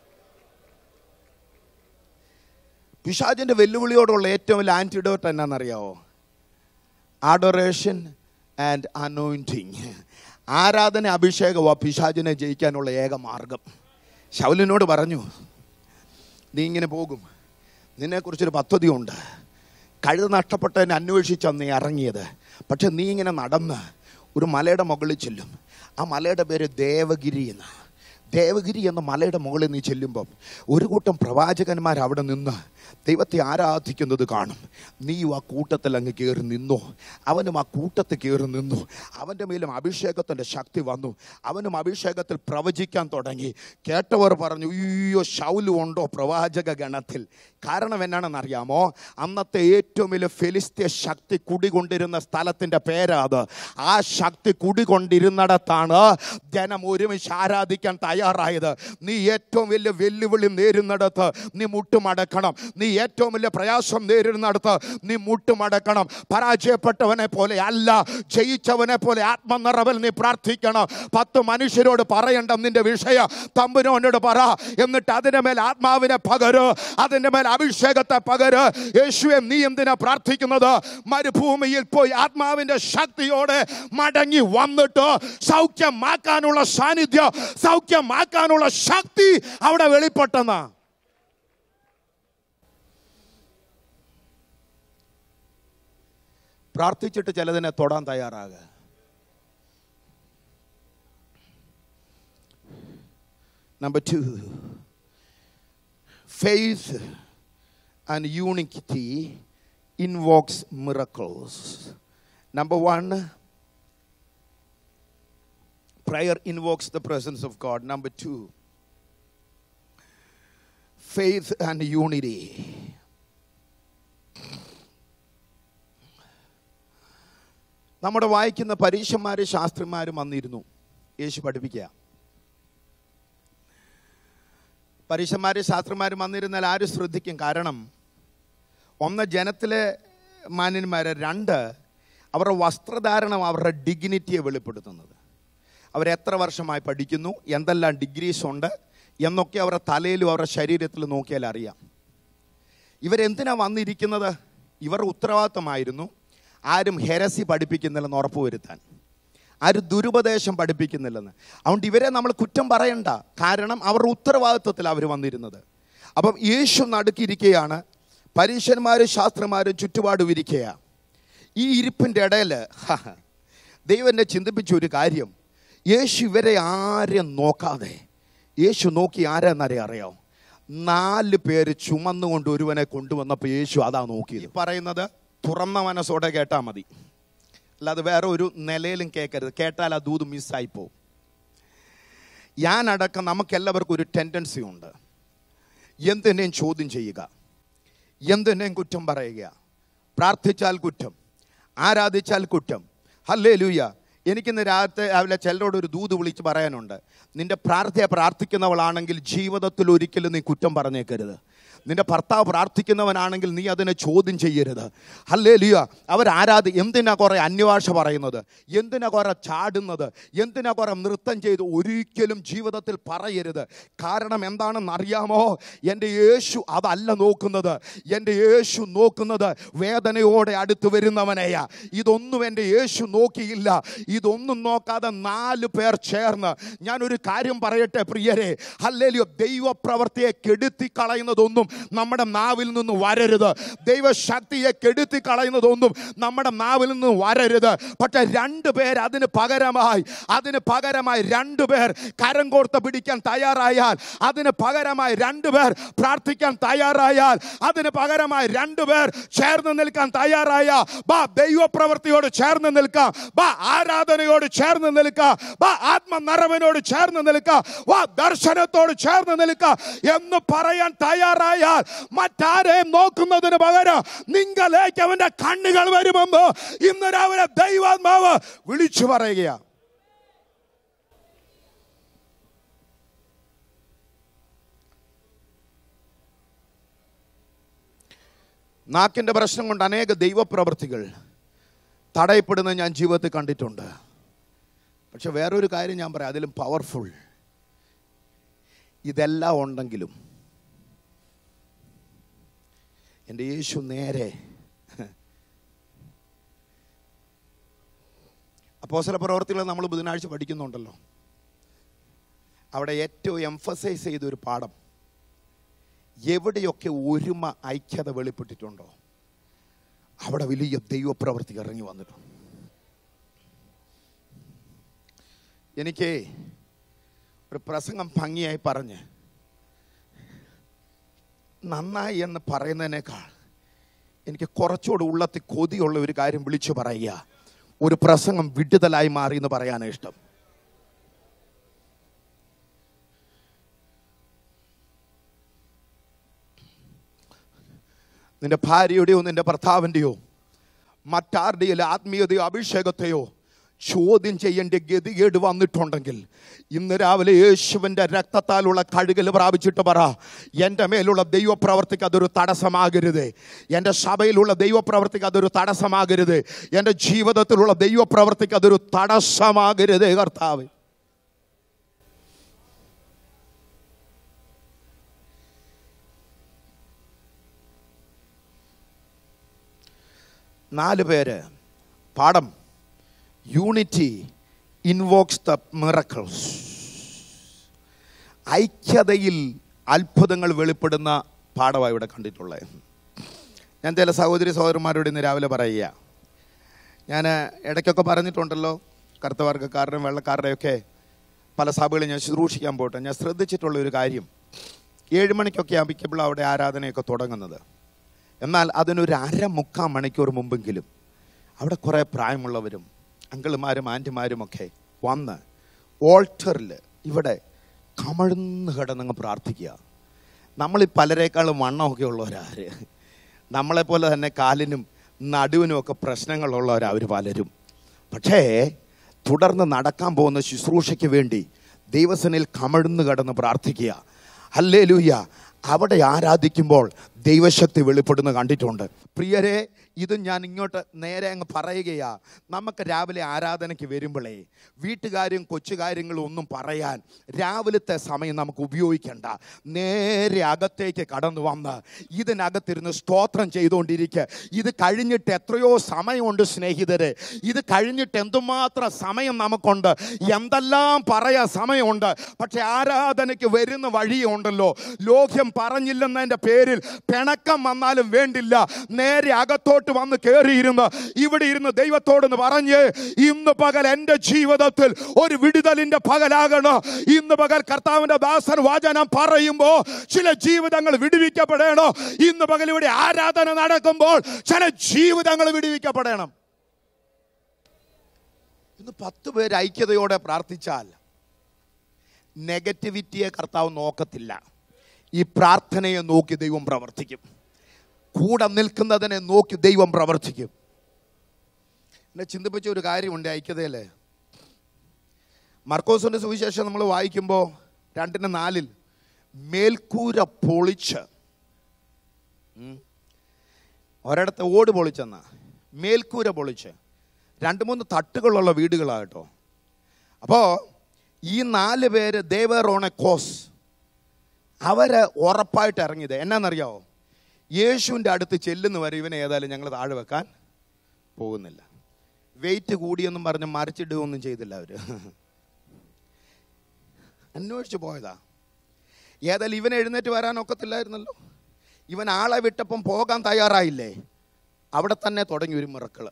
പിശാചിന്റെ വെല്ലുവിളിയോടുള്ള ഏറ്റവും വലിയ ആന്റിഡോട്ട് എന്നാണെന്നറിയാവോ ആഡോറേഷൻ ആൻഡ് അനോയിൻറ്റിങ് ആരാധന അഭിഷേകമാണ് പിശാചിനെ ജയിക്കാനുള്ള ഏക മാർഗം ശൗലിനോട് പറഞ്ഞു നീ ഇങ്ങനെ പോകും നിന്നെക്കുറിച്ചൊരു പദ്ധതിയുണ്ട് കഴുത നഷ്ടപ്പെട്ടതിനെ അന്വേഷിച്ചാണ് നീ ഇറങ്ങിയത് പക്ഷെ നീ ഇങ്ങനെ നടന്ന് ഒരു മലയുടെ മുകളിൽ ചെല്ലും ആ മലയുടെ പേര് ദേവഗിരി എന്ന് ദേവഗിരി എന്ന മലയുടെ മുകളിൽ നീ ചെല്ലുമ്പം ഒരു കൂട്ടം പ്രവാചകന്മാർ അവിടെ നിന്ന് ദൈവത്തെ ആരാധിക്കുന്നത് കാണും നീയും ആ കൂട്ടത്തിൽ അങ്ങ് കയറി നിന്നു അവനും ആ കൂട്ടത്തിൽ കയറി നിന്നു അവൻ്റെ മേലും അഭിഷേകത്തിൻ്റെ ശക്തി വന്നു അവനും അഭിഷേകത്തിൽ പ്രവചിക്കാൻ തുടങ്ങി കേട്ടവർ പറഞ്ഞു അയ്യോ ശൗലു ഉണ്ടോ പ്രവാചക ഗണത്തിൽ കാരണം എന്നാണെന്ന് അറിയാമോ അന്നത്തെ ഏറ്റവും വലിയ ഫെലിസ്ത്യ ശക്തി കുടികൊണ്ടിരുന്ന സ്ഥലത്തിൻ്റെ പേരാ അത് ആ ശക്തി കുടികൊണ്ടിരുന്നിടത്താണ് ജനം ഒരുമിച്ച് ആരാധിക്കാൻ തയ്യാർ തയ്യാറായത് നീ ഏറ്റവും വലിയ വെല്ലുവിളി നേരുന്നിടത്ത് നീ മുട്ടുമടക്കണം നീ ഏറ്റവും വലിയ പ്രയാസം നേരിടുന്നിടത്ത് നീ മുട്ടുമടക്കണം പരാജയപ്പെട്ടവനെ പോലെ അല്ല ജയിച്ചവനെ പോലെ ആത്മനിറവൽ നീ പ്രാർത്ഥിക്കണം പത്ത് മനുഷ്യരോട് പറയണ്ട നിന്റെ വിഷയം തമ്പുനോനോട് പറ എന്നിട്ട് അതിന്റെ മേൽ ആത്മാവിനെ പകര് അതിന്റെ മേൽ അഭിഷേകത്തെ പകര് യേശുവെ നീ എന്തിനാ പ്രാർത്ഥിക്കുന്നത് മരുഭൂമിയിൽ പോയി ആത്മാവിന്റെ ശക്തിയോടെ മടങ്ങി വന്നിട്ട് സൗഖ്യമാക്കാനുള്ള സാന്നിധ്യം സൗഖ്യമാക്കാനുള്ള ശക്തി അവിടെ വെളിപ്പെട്ടെന്നാ പ്രാർത്ഥിച്ചിട്ട് ചിലതിനെ തൊടാൻ തയ്യാറാകുക number two faith and unity invokes miracles. Number one, prayer invokes the presence of God. Number two, faith and unity. നമ്മുടെ വായിക്കുന്ന പരീക്ഷന്മാരും ശാസ്ത്രിമാരും വന്നിരുന്നു യേശു പഠിപ്പിക്കുക പരീക്ഷന്മാരും ശാസ്ത്രന്മാരും വന്നിരുന്നാൽ ആരും ശ്രദ്ധിക്കും കാരണം ഒന്ന് ജനത്തിലെ മാന്യന്മാരെ രണ്ട് അവരുടെ വസ്ത്രധാരണം അവരുടെ ഡിഗ്നിറ്റിയെ വെളിപ്പെടുത്തുന്നത് അവരെത്ര വർഷമായി പഠിക്കുന്നു എന്തെല്ലാം ഡിഗ്രീസ് ഉണ്ട് എന്നൊക്കെ അവരുടെ തലയിലും അവരുടെ ശരീരത്തിലും നോക്കിയാൽ അറിയാം ഇവരെന്തിനാ വന്നിരിക്കുന്നത് ഇവരുടെ ഉത്തരവാദിത്തമായിരുന്നു ആരും ഹെരസി പഠിപ്പിക്കുന്നില്ലെന്ന് ഉറപ്പുവരുത്താൻ ആരും ദുരുപദേശം പഠിപ്പിക്കുന്നില്ലെന്ന് അതുകൊണ്ട് ഇവരെ നമ്മൾ കുറ്റം പറയണ്ട കാരണം അവരുടെ ഉത്തരവാദിത്വത്തിൽ അവർ വന്നിരുന്നത് അപ്പം യേശു നടുക്കിയിരിക്കുകയാണ് പരീക്ഷന്മാരും ശാസ്ത്രന്മാരും ചുറ്റുപാടും ഇരിക്കുക ഈ ഇരിപ്പിൻ്റെ ഇടയിൽ ദൈവം എന്നെ ചിന്തിപ്പിച്ച ഒരു കാര്യം യേശു ഇവരെ ആരെയും നോക്കാതെ യേശു നോക്കി ആരെന്നറിയ അറിയാം നാല് പേര് ചുമന്നുകൊണ്ട് ഒരുവനെ കൊണ്ടുവന്നപ്പോൾ യേശു അതാ നോക്കിയത് ഈ പറയുന്നത് തുറന്ന മനസ്സോടെ കേട്ടാൽ മതി അല്ലാതെ വേറെ ഒരു നിലയിലും കേൾക്കരുത് കേട്ടാൽ ആ ദൂത് മിസ്സായി പോകും ഞാനടക്കം നമുക്കെല്ലാവർക്കും ഒരു ടെൻഡൻസി ഉണ്ട് എന്തിനേയും ചോദ്യം ചെയ്യുക എന്തിനേയും കുറ്റം പറയുക പ്രാർത്ഥിച്ചാൽ കുറ്റം ആരാധിച്ചാൽ കുറ്റം ഹല്ലേ ലൂയ എനിക്കിന്ന് രാത്രി രാവിലെ ചിലരോട് ഒരു ദൂത് വിളിച്ച് പറയാനുണ്ട് നിന്റെ പ്രാർത്ഥന പ്രാർത്ഥിക്കുന്നവളാണെങ്കിൽ ജീവിതത്തിൽ ഒരിക്കലും നീ കുറ്റം പറഞ്ഞേക്കരുത് നിന്റെ ഭർത്താവ് പ്രാർത്ഥിക്കുന്നവനാണെങ്കിൽ നീ അതിനെ ചോദ്യം ചെയ്യരുത് അല്ലേ ലിയ അവർ ആരാധി എന്തിനാ കുറെ അന്യഭാഷ പറയുന്നത് എന്തിനാ കുറെ ചാടുന്നത് എന്തിനാ കുറെ നൃത്തം ചെയ്ത് ഒരിക്കലും ജീവിതത്തിൽ പറയരുത് കാരണം എന്താണെന്ന് അറിയാമോ എൻ്റെ യേശു അതല്ല നോക്കുന്നത് എൻ്റെ യേശു നോക്കുന്നത് വേദനയോടെ അടുത്ത് വരുന്നവനെയാ ഇതൊന്നും എൻ്റെ യേശു നോക്കിയില്ല ഇതൊന്നും നോക്കാതെ നാല് പേർ ചേർന്ന് ഞാനൊരു കാര്യം പറയട്ടെ പ്രിയരെ അല്ലേലിയോ ദൈവപ്രവർത്തിയെ കെടുത്തി കളയുന്നതൊന്നും നമ്മുടെ നാവിൽ നിന്ന് വരരുത് ദൈവശക്തിയെ കെടുത്തി കളയുന്നതൊന്നും നമ്മുടെ നാവിൽ നിന്ന് വരരുത് പക്ഷെ രണ്ടു പേർ അതിന് പകരമായി അതിന് പകരമായി രണ്ടു പേർ കരം കോർത്ത് പിടിക്കാൻ തയ്യാറായാൽ അതിന് പകരമായി രണ്ടു പേർ പ്രാർത്ഥിക്കാൻ തയ്യാറായാൽ അതിന് പകരമായി രണ്ടു പേർ ചേർന്ന് നിൽക്കാൻ തയ്യാറായ ബാ ദൈവപ്രവൃത്തിയോട് ചേർന്ന് നിൽക്കാം ബാ ആരാധനയോട് ചേർന്ന് നിൽക്കാം ബാ ആത്മനിറവിനോട് ചേർന്ന് നിൽക്കാം വാ ദർശനത്തോട് ചേർന്ന് നിൽക്കാം എന്ന് പറയാൻ തയ്യാറായാൽ മറ്റാരെയും നോക്കുന്നതിന് പകരം നിങ്ങളിലേക്ക് അവന്റെ കണ്ണുകൾ വരുമെന്ന് ഇന്ന് രാവിലെ ദൈവാത്മാവ് വിളിച്ചു പറയുകയാണ് നാക്കിൻ്റെ പ്രശ്നം കൊണ്ട് അനേക ദൈവപ്രവൃത്തികൾ തടയപ്പെടുന്നത് ഞാൻ ജീവിതത്തിൽ കണ്ടിട്ടുണ്ട് പക്ഷെ വേറൊരു കാര്യം ഞാൻ പറയാം അതിലും പവർഫുൾ ഇതെല്ലാം ഉണ്ടെങ്കിലും എൻ്റെ യേശു നേരെ അപ്പോസല പ്രവർത്തികൾ നമ്മൾ ബുധനാഴ്ച പഠിക്കുന്നുണ്ടല്ലോ അവിടെ ഏറ്റവും എംഫസൈസ് ചെയ്ത ഒരു പാഠം എവിടെയൊക്കെ ഒരുമ ഐക്യത വെളിപ്പെട്ടിട്ടുണ്ടോ അവിടെ വലിയ ദൈവപ്രവൃത്തി ഇറങ്ങി വന്നിട്ടുണ്ട് എനിക്ക് ഒരു പ്രസംഗം ഭംഗിയായി പറഞ്ഞ് നന്നായി എന്ന് പറയുന്നതിനേക്കാൾ എനിക്ക് കുറച്ചുകൂടെ ഉള്ളത്തിൽ കൊതിയുള്ള ഒരു കാര്യം വിളിച്ചു പറയുക ഒരു പ്രസംഗം വിടുതലായി മാറി എന്ന് പറയാനാണ് ഇഷ്ടം നിന്റെ ഭാര്യയുടെയോ നിന്റെ ഭർത്താവിൻ്റെയോ മറ്റാരുടെയോ ആത്മീയതയോ അഭിഷേകത്തെയോ ചോദ്യം ചെയ്യേണ്ട ഗതികേട് വന്നിട്ടുണ്ടെങ്കിൽ ഇന്ന് രാവിലെ യേശുവിൻ്റെ രക്തത്താലുള്ള കഴുകൽ പ്രാപിച്ചിട്ട് പറ എൻ്റെ മേലുള്ള ദൈവപ്രവർത്തിക്ക് അതൊരു തടസ്സമാകരുത് എൻ്റെ സഭയിലുള്ള ദൈവപ്രവർത്തിക്ക് അതൊരു തടസ്സമാകരുത് എൻ്റെ ജീവിതത്തിലുള്ള ദൈവപ്രവർത്തിക്ക് അതൊരു തടസ്സമാകരുത് കർത്താവ് നാല് പേര് പാഠം യൂണിറ്റി ഇൻവോക്സ് ദ മിറക്കിൾസ് ഐക്യതയിൽ അത്ഭുതങ്ങൾ വെളിപ്പെടുന്ന പാഠമാണ് ഇവിടെ കണ്ടിട്ടുള്ളത് ഞാൻ ചില സഹോദരി സഹോദരന്മാരോട് ഇന്ന് രാവിലെ പറയുക ഞാൻ ഇടയ്ക്കൊക്കെ പറഞ്ഞിട്ടുണ്ടല്ലോ കറുത്തവർഗക്കാരുടെയും വെള്ളക്കാരുടെയൊക്കെ പല സഭകളിൽ ഞാൻ ശുശ്രൂഷിക്കാൻ പോട്ടെ ഞാൻ ശ്രദ്ധിച്ചിട്ടുള്ള ഒരു കാര്യം ഏഴ് മണിക്കൊക്കെ ആകുമ്പോൾ അവിടെ ആരാധനയൊക്കെ തുടങ്ങുന്നത് എന്നാൽ അതിനൊരു അര മുക്കാൽ മണിക്കൂർ മുമ്പെങ്കിലും അവിടെ കുറേ പ്രായമുള്ളവരും അങ്കിളുമാരും ആൻറ്റിമാരും ഒക്കെ വന്ന് ഓൾട്ടറിൽ ഇവിടെ കമഴ്ന്ന് കിടന്നങ്ങ് പ്രാർത്ഥിക്കുക നമ്മളീ പലരേക്കാളും വണ്ണമൊക്കെ ഉള്ളവരാര് നമ്മളെപ്പോലെ തന്നെ കാലിനും നടുവിനും ഒക്കെ പ്രശ്നങ്ങളുള്ളവരാ അവർ പലരും പക്ഷേ തുടർന്ന് നടക്കാൻ പോകുന്ന ശുശ്രൂഷയ്ക്ക് വേണ്ടി ദൈവസനിൽ കമഴ്ന്ന് കിടന്ന് പ്രാർത്ഥിക്കുക അല്ലേ ലൂയ്യ അവിടെ ആരാധിക്കുമ്പോൾ ദൈവശക്തി വെളിപ്പെടുന്ന കണ്ടിട്ടുണ്ട് പ്രിയരെ ഇത് ഞാൻ ഇങ്ങോട്ട് നേരെ അങ്ങ് പറയുകയാ നമുക്ക് രാവിലെ ആരാധനയ്ക്ക് വരുമ്പോഴേ വീട്ടുകാരും കൊച്ചുകാര്യങ്ങളും ഒന്നും പറയാൻ രാവിലത്തെ സമയം നമുക്ക് ഉപയോഗിക്കണ്ട നേരെ അകത്തേക്ക് കടന്നു വന്ന് ഇതിനകത്തിരുന്ന് സ്തോത്രം ചെയ്തുകൊണ്ടിരിക്കുക ഇത് കഴിഞ്ഞിട്ട് എത്രയോ സമയമുണ്ട് സ്നേഹിതരെ ഇത് കഴിഞ്ഞിട്ട് എന്തുമാത്രം സമയം നമുക്കുണ്ട് എന്തെല്ലാം പറയാൻ സമയമുണ്ട് പക്ഷെ ആരാധനയ്ക്ക് വരുന്ന വഴിയുണ്ടല്ലോ ലോഹ്യം പറഞ്ഞില്ലെന്നതിൻ്റെ പേരിൽ പിണക്കം വന്നാലും വേണ്ടില്ല നേരെ അകത്തോട്ട് വന്ന് കയറിയിരുന്ന് ഇവിടെ ഇരുന്ന് ദൈവത്തോടെന്ന് പറഞ്ഞ് ഇന്ന് പകൽ എൻ്റെ ജീവിതത്തിൽ ഒരു വിടുതലിൻ്റെ പകലാകണം ഇന്ന് പകൽ കർത്താവിൻ്റെ ദാസൻ വചനം പറയുമ്പോൾ ചില ജീവിതങ്ങൾ വിടുവിക്കപ്പെടണം ഇന്ന് പകൽ ഇവിടെ ആരാധന നടക്കുമ്പോൾ ചില ജീവിതങ്ങൾ വിടുവിക്കപ്പെടണം ഇന്ന് പത്ത് പേര് ഐക്യതയോടെ പ്രാർത്ഥിച്ചാൽ നെഗറ്റിവിറ്റിയെ കർത്താവ് നോക്കത്തില്ല ഈ പ്രാർത്ഥനയെ നോക്കി ദൈവം പ്രവർത്തിക്കും കൂടെ നിൽക്കുന്നതിനെ നോക്കി ദൈവം പ്രവർത്തിക്കും എന്നെ ചിന്തിപ്പിച്ച ഒരു കാര്യമുണ്ട് ഐക്യതയില് മർക്കോസിന്റെ സുവിശേഷം നമ്മൾ വായിക്കുമ്പോൾ രണ്ടിന് നാലിൽ മേൽക്കൂര പൊളിച്ച് ഉം. ഒരിടത്ത് ഓട് പൊളിച്ചെന്ന മേൽക്കൂര പൊളിച്ച് രണ്ട് മൂന്ന് തട്ടുകളുള്ള വീടുകളാകട്ടോ അപ്പോൾ ഈ നാല് പേര് ദേവർ ഓൺ എ കോസ് അവര് ഉറപ്പായിട്ട് ഇറങ്ങിയത് എന്നാന്നറിയാവോ യേശുവിൻ്റെ അടുത്ത് ചെല്ലുന്ന വരെ ഇവനെ ഏതായാലും ഞങ്ങൾ താഴെ വെക്കാൻ പോകുന്നില്ല വെയിറ്റ് കൂടിയെന്നും പറഞ്ഞ് മറിച്ചിടുകയൊന്നും ചെയ്തില്ല അവര് അന്വേഷിച്ച് പോയതാ ഏതായാലും ഇവൻ എഴുന്നേറ്റ് വരാൻ ഒക്കത്തില്ലായിരുന്നല്ലോ ഇവൻ ആളെ വിട്ടപ്പം പോകാൻ തയ്യാറായില്ലേ അവിടെ തന്നെ തുടങ്ങി ഒരു മിറക്കള്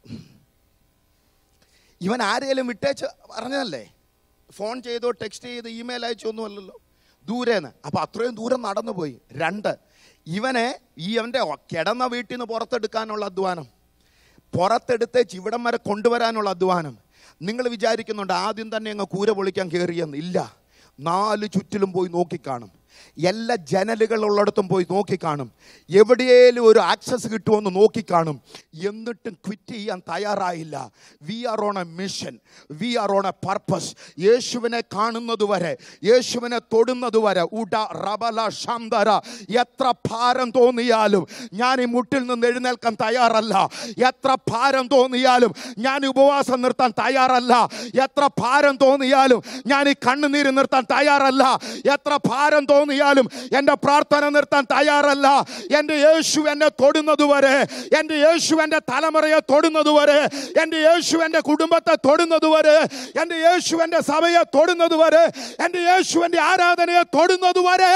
ഇവൻ ആരെയും വിട്ടേച്ച് പറഞ്ഞതല്ലേ ഫോൺ ചെയ്തോ ടെക്സ്റ്റ് ചെയ്ത് ഇമെയിൽ അയച്ചോ അല്ലല്ലോ ദൂരേന്ന് അപ്പൊ അത്രയും ദൂരം നടന്നു പോയി രണ്ട് ഇവനെ ഈ അവൻ്റെ കിടന്ന വീട്ടിൽ നിന്ന് പുറത്തെടുക്കാനുള്ള അധ്വാനം പുറത്തെടുത്തേച്ച് ഇവിടം വരെ കൊണ്ടുവരാനുള്ള അധ്വാനം നിങ്ങൾ വിചാരിക്കുന്നുണ്ട് ആദ്യം തന്നെ അങ്ങ് കൂര പൊളിക്കാൻ കയറിയെന്ന് ഇല്ല നാല് ചുറ്റിലും പോയി നോക്കിക്കാണും എല്ലാ ജനലുകളുള്ളിടത്തും പോയി നോക്കിക്കാണും എവിടെയേലും ഒരു ആക്സസ് കിട്ടുമെന്ന് നോക്കിക്കാണും എന്നിട്ടും ക്വിറ്റ് ചെയ്യാൻ തയ്യാറായില്ല we are on a mission we are on a purpose യേശുവിനെ കാണുന്നത് വരെ യേശുവിനെ തൊടുന്നത് വരെ ഉട റബല ശാന്തര എത്ര ഭാരം തോന്നിയാലും ഞാൻ ഈ മുട്ടിൽ നിന്ന് എഴുന്നേൽക്കാൻ തയ്യാറല്ല എത്ര ഭാരം തോന്നിയാലും ഞാൻ ഈ ഉപവാസം നിർത്താൻ തയ്യാറല്ല എത്ര ഭാരം തോന്നിയാലും ഞാൻ ഈ കണ്ണുനീര് നിർത്താൻ തയ്യാറല്ല എത്ര ഭാരം തോന്നിയാലും എൻ്റെ പ്രാർത്ഥന നിർത്താൻ തയ്യാറല്ല എൻ്റെ യേശു എന്നെ തൊടുന്നത് വരെ എൻ്റെ യേശു എൻ്റെ തലമുറയെ തൊടുന്നത് വരെ എൻ്റെ യേശു എൻ്റെ കുടുംബത്തെ തൊടുന്നത് വരെ എൻ്റെ യേശു എൻ്റെ സഭയെ തൊടുന്നത് വരെ എൻ്റെ യേശു എൻ്റെ ആരാധനയെ തൊടുന്നത് വരെ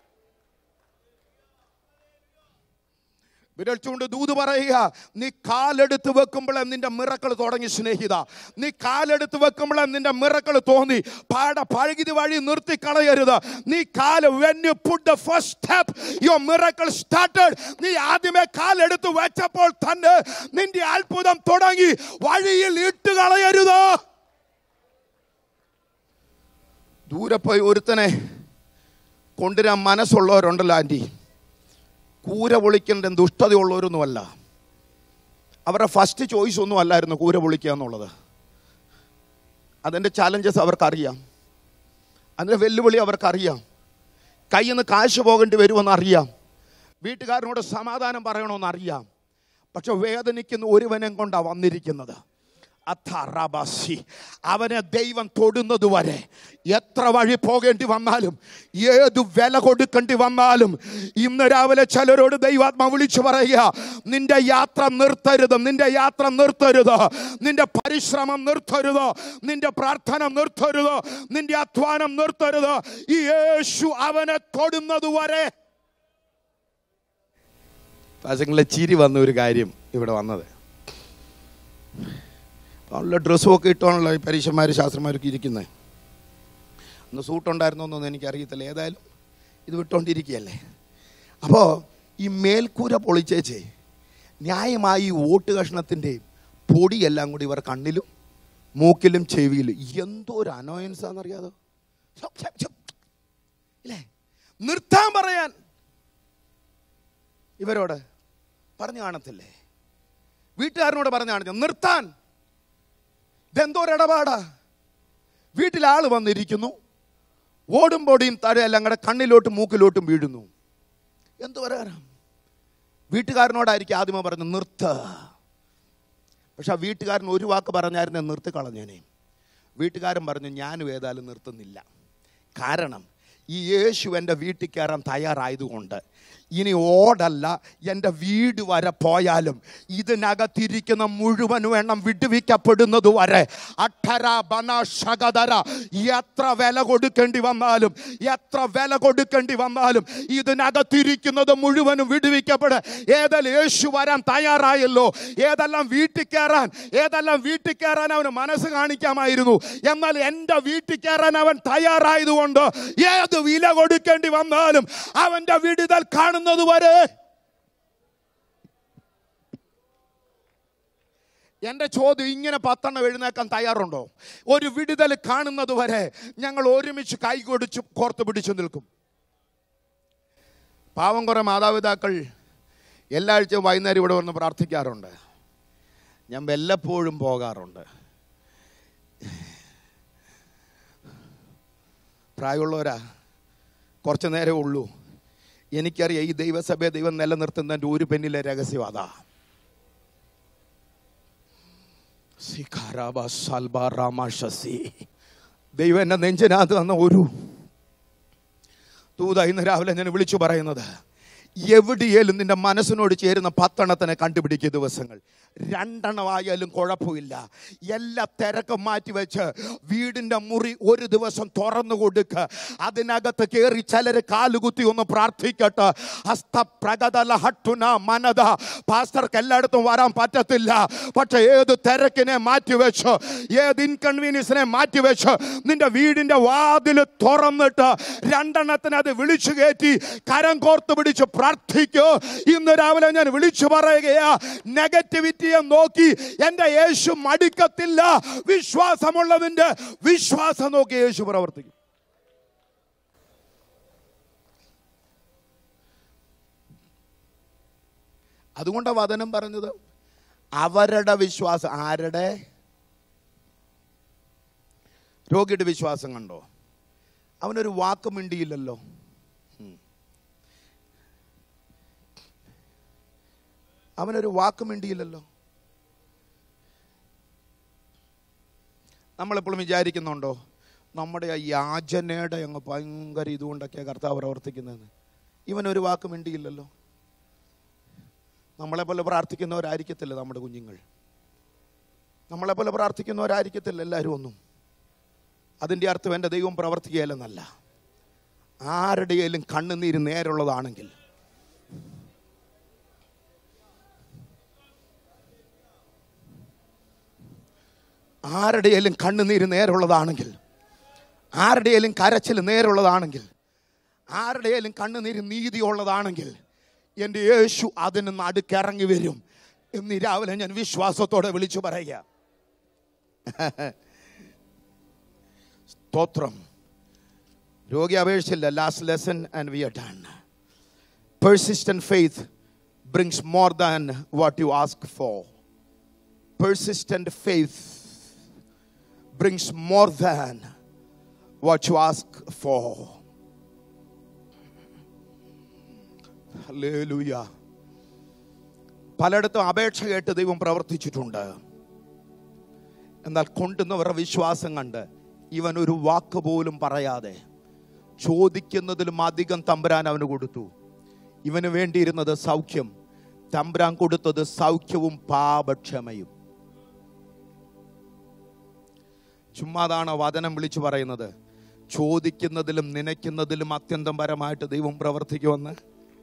വിരൽ ചൂണ്ട് ദൂത് പറയുക നീ കാലെടുത്ത് വെക്കുമ്പോഴേ നിന്റെ മിറക്കൾ തുടങ്ങി സ്നേഹിത നീ കാലെടുത്ത് വെക്കുമ്പോഴേ നിന്റെ മിറക്കൾ തോന്നി പാട പഴുകിതി വഴി നിർത്തി കളയരുത് നീ കാല് when you put the first step your miracle started നീ ആദ്യമേ കാലെടുത്ത് വെച്ചപ്പോൾ തന്നെ നിന്റെ അത്ഭുതം തുടങ്ങി വഴിയിൽ ഇട്ട് കളയരുത് ദൂരെ പോയി ഒരുത്തനെ കൊണ്ടുവരാൻ മനസ്സുള്ളവരുണ്ടല്ലോ ആൻറ്റി കൂര പൊളിക്കേണ്ട ദുഷ്ടതയുള്ളവരൊന്നുമല്ല അവരുടെ ഫസ്റ്റ് ചോയ്സ് ഒന്നും അല്ലായിരുന്നു കൂര പൊളിക്കുക എന്നുള്ളത് അതിൻ്റെ ചാലഞ്ചസ് അവർക്കറിയാം അതിൻ്റെ വെല്ലുവിളി അവർക്കറിയാം കയ്യിൽ നിന്ന് കാശ് പോകേണ്ടി വരുമെന്ന് അറിയാം വീട്ടുകാരനോട് സമാധാനം പറയണമെന്ന് അറിയാം പക്ഷെ വേദനിക്കുന്ന ഒരുവനെ കൊണ്ടാണ് വന്നിരിക്കുന്നത് അഥറബസി. അവനെ ദൈവം തൊടുന്നത് വരെ എത്ര വഴി പോകേണ്ടി വന്നാലും ഏത് വില കൊടുക്കേണ്ടി വന്നാലും ഇന്ന് രാവിലെ ചിലരോട് ദൈവാത്മ വിളിച്ചു പറയുക നിന്റെ യാത്ര നിർത്തരുത് നിന്റെ യാത്ര നിർത്തരുത് നിന്റെ പരിശ്രമം നിർത്തരുത് നിന്റെ പ്രാർത്ഥന നിർത്തരുത് നിന്റെ അധ്വാനം നിർത്തരുത് ഈ യേശു അവനെ തൊടുന്നത് വരെ പാസങ്ങളെ ചിരി വന്ന ഒരു കാര്യം ഇവിടെ വന്നത് നല്ല ഡ്രസ്സും ഒക്കെ ഇട്ടാണല്ലോ ഈ പരീക്ഷന്മാർ ശാസ്ത്രന്മാരൊക്കെ ഇരിക്കുന്നത് അന്ന് സൂട്ടുണ്ടായിരുന്നോന്നൊന്നും എനിക്കറിയത്തില്ല ഏതായാലും ഇത് വിട്ടോണ്ടിരിക്കുകയല്ലേ അപ്പോൾ ഈ മേൽക്കൂര പൊളിച്ചേച്ചേ ന്യായമായി ഈ വോട്ട് കഷ്ണത്തിൻ്റെ പൊടിയെല്ലാം കൂടി ഇവർ കണ്ണിലും മൂക്കിലും ചെവിയിലും എന്തോ ഒരു അനോയൻസ് ആണെന്നറിയാതോ ഛോ, ഛോ, ഛോ. ഇല്ലേ നിർത്താൻ പറയാൻ ഇവരോട് പറഞ്ഞു കാണത്തില്ലേ വീട്ടുകാരനോട് പറഞ്ഞു കാണിച്ചു നിർത്താൻ ഇതെന്തോ ഒരു ഇടപാടാ വീട്ടിൽ ആള് വന്നിരിക്കുന്നു ഓടും പൊടിയും തഴയെല്ലാം കൂടെ കണ്ണിലോട്ടും മൂക്കിലോട്ടും വീഴുന്നു എന്തു പറയാനാ വീട്ടുകാരനോടായിരിക്കും ആദ്യമേ പറഞ്ഞു നിർത്ത പക്ഷെ ആ വീട്ടുകാരൻ ഒരു വാക്ക് പറഞ്ഞായിരുന്നു നിർത്തി കളഞ്ഞേനെ വീട്ടുകാരൻ പറഞ്ഞു ഞാനും ഏതായാലും നിർത്തുന്നില്ല കാരണം ഈ യേശു എൻ്റെ വീട്ടിൽ കയറാൻ തയ്യാറായതുകൊണ്ട് ഇനി ഓടല്ല എൻ്റെ വീട് വരെ പോയാലും ഇതിനകത്തിരിക്കുന്ന മുഴുവൻ എണ്ണം വിടുവിക്കപ്പെടുന്നത് വരെ അക്ഷര ബന ശകതര എത്ര വില കൊടുക്കേണ്ടി വന്നാലും എത്ര വില കൊടുക്കേണ്ടി വന്നാലും ഇതിനകത്തിരിക്കുന്നത് മുഴുവനും വിടുവിക്കപ്പെട് ഏതെല്ലാം യേശു വരാൻ തയ്യാറായല്ലോ ഏതെല്ലാം വീട്ടിൽ കയറാൻ ഏതെല്ലാം വീട്ടിൽ കയറാൻ അവന് മനസ്സ് കാണിക്കാമായിരുന്നു എന്നാൽ എൻ്റെ വീട്ടിൽ കയറാൻ അവൻ തയ്യാറായതുകൊണ്ട് ഏത് വില കൊടുക്കേണ്ടി വന്നാലും അവൻ്റെ വിടുതൽ കാണുന്നത് വരെ എൻ്റെ ചോദ്യം ഇങ്ങനെ പത്തെണ്ണം എഴുന്നേക്കാൻ തയ്യാറുണ്ടോ ഒരു വിടുതൽ കാണുന്നത് വരെ ഞങ്ങൾ ഒരുമിച്ച് കൈകൊടിച്ച് കോർത്ത് പിടിച്ചു നിൽക്കും പാവം കുറെ മാതാപിതാക്കൾ എല്ലാ ആഴ്ചയും വൈകുന്നേരം ഇവിടെ വന്ന് പ്രാർത്ഥിക്കാറുണ്ട് ഞാൻ വല്ലപ്പോഴും പോകാറുണ്ട് പ്രായമുള്ളവരാ കുറച്ച് നേരമേ ഉള്ളൂ എനിക്കറിയാം ഈ ദൈവസഭയെ ദൈവം നിലനിർത്തുന്നതിൻ്റെ ഒരു പെന്നിലെ രഹസ്യം അതാ സിഖാരാബ സൽബ രാമാശസി. ദൈവം എന്നെ നെഞ്ചിനകത്ത് തന്ന ഒരു തൂത ഇന്ന് രാവിലെ ഞാൻ വിളിച്ചു പറയുന്നത് എവിടെയാലും നിന്റെ മനസ്സിനോട് ചേരുന്ന പത്തെണ്ണത്തിനെ കണ്ടുപിടിക്കുക ദിവസങ്ങൾ രണ്ടെണ്ണമായാലും കുഴപ്പമില്ല എല്ലാ തിരക്കും മാറ്റിവെച്ച് വീടിൻ്റെ മുറി ഒരു ദിവസം തുറന്നു കൊടുക്ക് അതിനകത്ത് കയറി ചിലർ കാലുകുത്തി ഒന്ന് പ്രാർത്ഥിക്കട്ടെ ഹസ്തപ്രഗതല ഹട്ടുന മനത പാസ്റ്റർക്ക് എല്ലായിടത്തും വരാൻ പറ്റത്തില്ല പക്ഷെ ഏത് തിരക്കിനെ മാറ്റിവെച്ച് ഏത് ഇൻകൺവീനിയൻസിനെ മാറ്റിവെച്ച് നിന്റെ വീടിൻ്റെ വാതിൽ തുറന്നിട്ട് രണ്ടെണ്ണത്തിന് അത് വിളിച്ചു കയറ്റി കരം കോർത്ത് പിടിച്ച് പ്രാർത്ഥിക്കൂ ഇന്ന് രാവിലെ ഞാൻ വിളിച്ചു പറയുകയാ നെഗറ്റിവിറ്റിയെ നോക്കി എൻ്റെ യേശു മടിക്കത്തില്ല വിശ്വാസമുള്ളതിൻ്റെ വിശ്വാസം നോക്കി യേശു പ്രവർത്തിക്കും അതുകൊണ്ടാണ് വചനം പറഞ്ഞത് അവരുടെ വിശ്വാസം ആരുടെ രോഗിയുടെ വിശ്വാസം കണ്ടോ അവനൊരു വാക്ക് മിണ്ടിയില്ലല്ലോ ഉം. അവനൊരു വാക്ക് മിണ്ടിയില്ലല്ലോ നമ്മളെപ്പോഴും വിചാരിക്കുന്നുണ്ടോ നമ്മുടെ ആ യാചനയുടെ അങ്ങ് ഭയങ്കര ഇതുകൊണ്ടൊക്കെയാണ് കർത്താവ് പ്രവർത്തിക്കുന്നതെന്ന് ഇവനൊരു വാക്ക് മിണ്ടിയില്ലല്ലോ നമ്മളെപ്പോലെ പ്രാർത്ഥിക്കുന്നവരായിരിക്കത്തില്ല നമ്മുടെ കുഞ്ഞുങ്ങൾ നമ്മളെപ്പോലെ പ്രാർത്ഥിക്കുന്നവരായിരിക്കത്തില്ല എല്ലാവരും ഒന്നും അതിൻ്റെ അർത്ഥം എൻ്റെ ദൈവം പ്രവർത്തിക്കുകയല്ലെന്നല്ല ആരുടെയെങ്കിലും കണ്ണുനീര് നേരുള്ളതാണെങ്കിൽ ആരുടെയെങ്കിലും കണ്ണുനീര് നേരുള്ളതാണെങ്കിൽ ആരുടെയെങ്കിലും കരച്ചിൽ നേരുള്ളതാണെങ്കിൽ ആരുടെയെങ്കിലും കണ്ണുനീര് നീതിയുള്ളതാണെങ്കിൽ എൻ്റെ യേശു അതിന് നടുക്കിറങ്ങി വരും എന്ന് ഈ രാവിലെ ഞാൻ വിശ്വാസത്തോടെ വിളിച്ചു പറയുക സ്തോത്രം രോഗി അപേക്ഷിച്ചില്ല last lesson and we are done persistent faith brings more than what you ask for persistent faith brings more than what you ask for. Hallelujah. പലയിടത്തും അപേക്ഷ കേട്ട് ദൈവം പ്രവർത്തിച്ചിട്ടുണ്ട് എന്നാൽ കൊണ്ടുവന്നവരുടെ വിശ്വാസം കണ്ട് ഇവൻ ഒരു വാക്ക് പോലും പറയാതെ ചോദിക്കുന്നതിലും അധികം തമ്പുരാൻ അവന് കൊടുത്തു ഇവന് വേണ്ടിയിരുന്നത് സൗഖ്യം തമ്പുരാൻ കൊടുത്തത് സൗഖ്യവും പാപക്ഷമയും ചുമ്മാതാണ് വചനം വിളിച്ചു പറയുന്നത് ചോദിക്കുന്നതിലും നനയ്ക്കുന്നതിലും അത്യന്തം പരമായിട്ട് ദൈവം പ്രവർത്തിക്കുമെന്ന്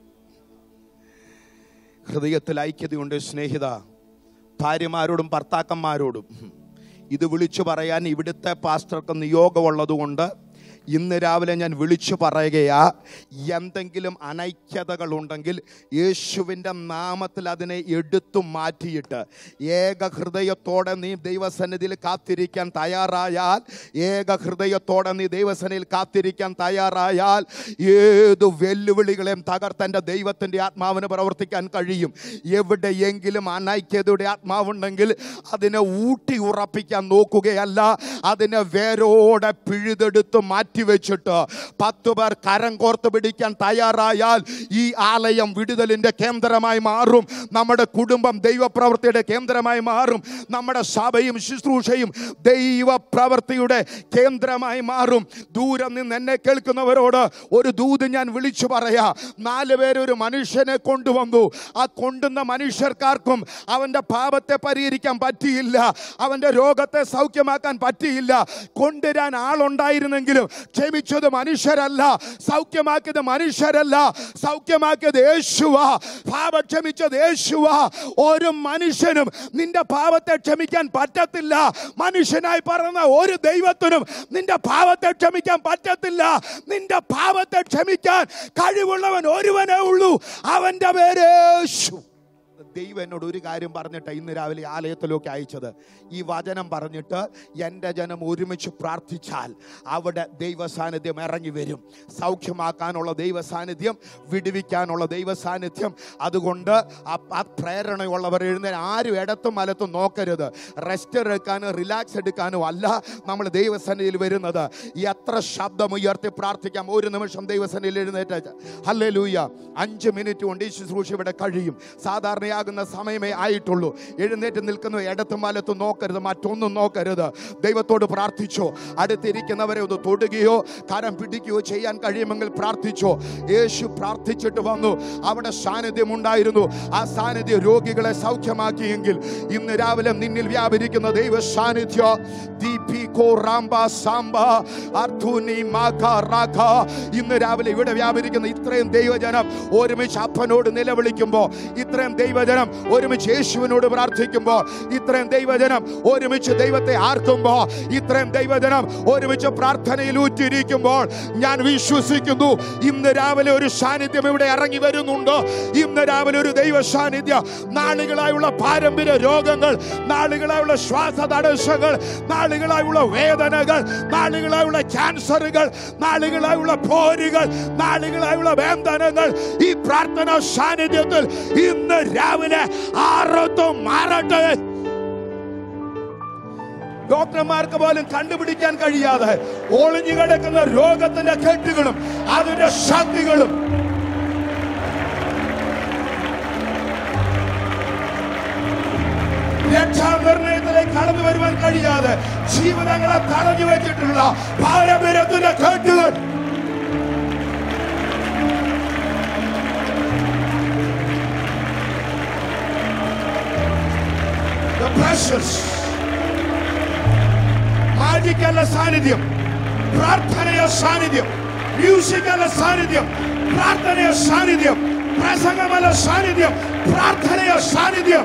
ഹൃദയത്തിൽ ഐക്യതയുണ്ട് സ്നേഹിത ഭാര്യമാരോടും ഭർത്താക്കന്മാരോടും ഇത് വിളിച്ചു പറയാൻ ഇവിടുത്തെ പാസ്റ്റർക്ക് നിയോഗമുള്ളതുകൊണ്ട് ഇന്ന് രാവിലെ ഞാൻ വിളിച്ചു പറയുകയാ എന്തെങ്കിലും അനൈക്യതകൾ ഉണ്ടെങ്കിൽ യേശുവിൻ്റെ നാമത്തിൽ അതിനെ എടുത്തു മാറ്റിയിട്ട് ഏക ഹൃദയത്തോടെ നീ ദൈവസന്നിധിയിൽ കാത്തിരിക്കാൻ തയ്യാറായാൽ ഏക ഹൃദയത്തോടെ നീ ദൈവസന്നിധിയിൽ കാത്തിരിക്കാൻ തയ്യാറായാൽ ഏത് വെല്ലുവിളികളെയും തകർത്തെൻ്റെ ദൈവത്തിൻ്റെ ആത്മാവിന് പ്രവർത്തിക്കാൻ കഴിയും എവിടെയെങ്കിലും അനൈക്യതയുടെ ആത്മാവുണ്ടെങ്കിൽ അതിനെ ഊട്ടി ഉറപ്പിക്കാൻ നോക്കുകയല്ല അതിനെ വേരോടെ പിഴുതെടുത്ത് മാറ്റിവെച്ചിട്ട് പത്ത് പേർ കരം കോർത്ത് പിടിക്കാൻ തയ്യാറായാൽ ഈ ആലയം വിടുതലിൻ്റെ കേന്ദ്രമായി മാറും നമ്മുടെ കുടുംബം ദൈവപ്രവൃത്തിയുടെ കേന്ദ്രമായി മാറും നമ്മുടെ സഭയും ശുശ്രൂഷയും ദൈവപ്രവൃത്തിയുടെ കേന്ദ്രമായി മാറും ദൂരെ നിന്ന് എന്നെ കേൾക്കുന്നവരോട് ഒരു ദൂത് ഞാൻ വിളിച്ചു പറയാ നാല് പേര് ഒരു മനുഷ്യനെ കൊണ്ടുവന്നു ആ കൊണ്ടുവന്ന മനുഷ്യർക്കാർക്കും അവൻ്റെ പാപത്തെ പരിഹരിക്കാൻ പറ്റിയില്ല അവൻ്റെ രോഗത്തെ സൗഖ്യമാക്കാൻ പറ്റിയില്ല കൊണ്ടുവരാൻ ആളുണ്ടായിരുന്നെങ്കിലും ക്ഷമിച്ചത് മനുഷ്യരല്ല സൗഖ്യമാക്കിയത് മനുഷ്യരല്ല സൗഖ്യമാക്കിയത് യേശുവാ പാപം ക്ഷമിച്ചത് യേശുവാ ഒരു മനുഷ്യനും നിന്റെ പാപത്തെ ക്ഷമിക്കാൻ പറ്റത്തില്ല മനുഷ്യനായി പറഞ്ഞ ഒരു ദൈവത്തിനും നിന്റെ പാപത്തെ ക്ഷമിക്കാൻ പറ്റത്തില്ല നിന്റെ പാപത്തെ ക്ഷമിക്കാൻ കഴിവുള്ളവൻ ഒരുവനേ ഉള്ളൂ അവന്റെ പേര് യേശു ദൈവം എന്നോട് ഒരു കാര്യം പറഞ്ഞിട്ട് ഇന്ന് രാവിലെ ആലയത്തിലേക്ക് അയച്ചത് ഈ വചനം പറഞ്ഞിട്ട് എൻ്റെ ജനം ഒരുമിച്ച് പ്രാർത്ഥിച്ചാൽ അവിടെ ദൈവ സാന്നിധ്യം ഇറങ്ങി വരും സൗഖ്യമാക്കാനുള്ള ദൈവ സാന്നിധ്യം വിടുവിക്കാനുള്ള ദൈവ സാന്നിധ്യം അതുകൊണ്ട് ആ ആ പ്രേരണയുള്ളവർ എഴുന്നേൽ ആരും ഇടത്തും വലത്തും നോക്കരുത് റെസ്റ്റ് എടുക്കാനും റിലാക്സ് എടുക്കാനും അല്ല നമ്മൾ ദൈവസന്നിധിയിൽ വരുന്നത് എത്ര ശബ്ദം ഉയർത്തി പ്രാർത്ഥിക്കാം ഒരു നിമിഷം ദൈവസന്നിധിയിൽ എഴുന്നേറ്റ് ഹല്ലേ ലൂയ അഞ്ച് മിനിറ്റ് കൊണ്ട് ഈ ശുശ്രൂഷ ഇവിടെ കഴിയും സാധാരണയാകുന്ന സമയമേ ആയിട്ടുള്ളൂ എഴുന്നേറ്റ് നിൽക്കുന്ന ഇടത്തും വലത്തും നോക്കരുത് മറ്റൊന്നും നോക്കരുത് ദൈവത്തോട് പ്രാർത്ഥിച്ചോ അടുത്തിരിക്കുന്നവരെ ഒന്ന് തൊടുകയോ കരം പിടിക്കുകയോ ചെയ്യാൻ കഴിയുമെങ്കിൽ പ്രാർത്ഥിച്ചോ യേശു പ്രാർത്ഥിച്ചിട്ട് വന്നു അവിടെ സാന്നിധ്യം ഉണ്ടായിരുന്നു ആ സാന്നിധ്യം രോഗികളെ സൗഖ്യമാക്കിയെങ്കിൽ ഇന്ന് രാവിലെ നിന്നിൽ വ്യാപരിക്കുന്ന ദൈവ സാന്നിധ്യം ദീപികോ റാംബ സാംബ അർഥുനി മാഖ റാഖ ഇന്ന് രാവിലെ ഇവിടെ വ്യാപരിക്കുന്ന ഇത്രയും ദൈവജനം ഒരുമിച്ച് അപ്പനോട് നിലവിളിക്കുമ്പോൾ ഇത്രയും ദൈവജനം ഒരുമിച്ച് യേശുവിനോട് പ്രാർത്ഥിക്കുമ്പോൾ ഇത്രയും ദൈവജനം ഒരുമിച്ച് ദൈവത്തെ ആർക്കുമ്പോൾ ഇത്രയും ദൈവജനം ഒരുമിച്ച് പ്രാർത്ഥനയിൽ ഊറ്റിരിക്കുമ്പോൾ ഞാൻ വിശ്വസിക്കുന്നു ഇന്ന് രാവിലെ ഒരു സാന്നിധ്യം ഇവിടെ ഇറങ്ങി വരുന്നുണ്ട് ഇന്ന് രാവിലെ ഒരു ദൈവ സാന്നിധ്യം നാളുകളായുള്ള പാരമ്പര്യ രോഗങ്ങൾ നാളുകളായുള്ള ശ്വാസ തടസ്സങ്ങൾ നാളുകളായുള്ള വേദനകൾ നാളുകളായുള്ള ക്യാൻസറുകൾ നാളുകളായുള്ള പോരുകൾ നാളുകളായുള്ള വേദനകൾ ഈ പ്രാർത്ഥന സാന്നിധ്യത്തിൽ ഇന്ന് രാവിലെ ആറത്തും മാറട്ടെ ഡോക്ടർമാർക്ക് പോലും കണ്ടുപിടിക്കാൻ കഴിയാതെ ഒളിഞ്ഞു കിടക്കുന്ന രോഗത്തിന്റെ കെട്ടുകളും അതിന്റെ ശക്തികളും രക്ഷാനിർണയത്തിലേക്ക് കടന്നു വരുവാൻ കഴിയാതെ ജീവിതങ്ങളെ തടഞ്ഞു വെച്ചിട്ടുള്ള പാരമ്പര്യത്തിന്റെ കെട്ടുകൾ The precious മാജിക്കല്ല സാന്നിധ്യം പ്രാർത്ഥനയ സാന്നിധ്യം മ്യൂസിക്കല്ല സാന്നിധ്യം പ്രാർത്ഥനയ സാന്നിധ്യം പ്രസംഗമല്ല സാന്നിധ്യം പ്രാർത്ഥനയ സാന്നിധ്യം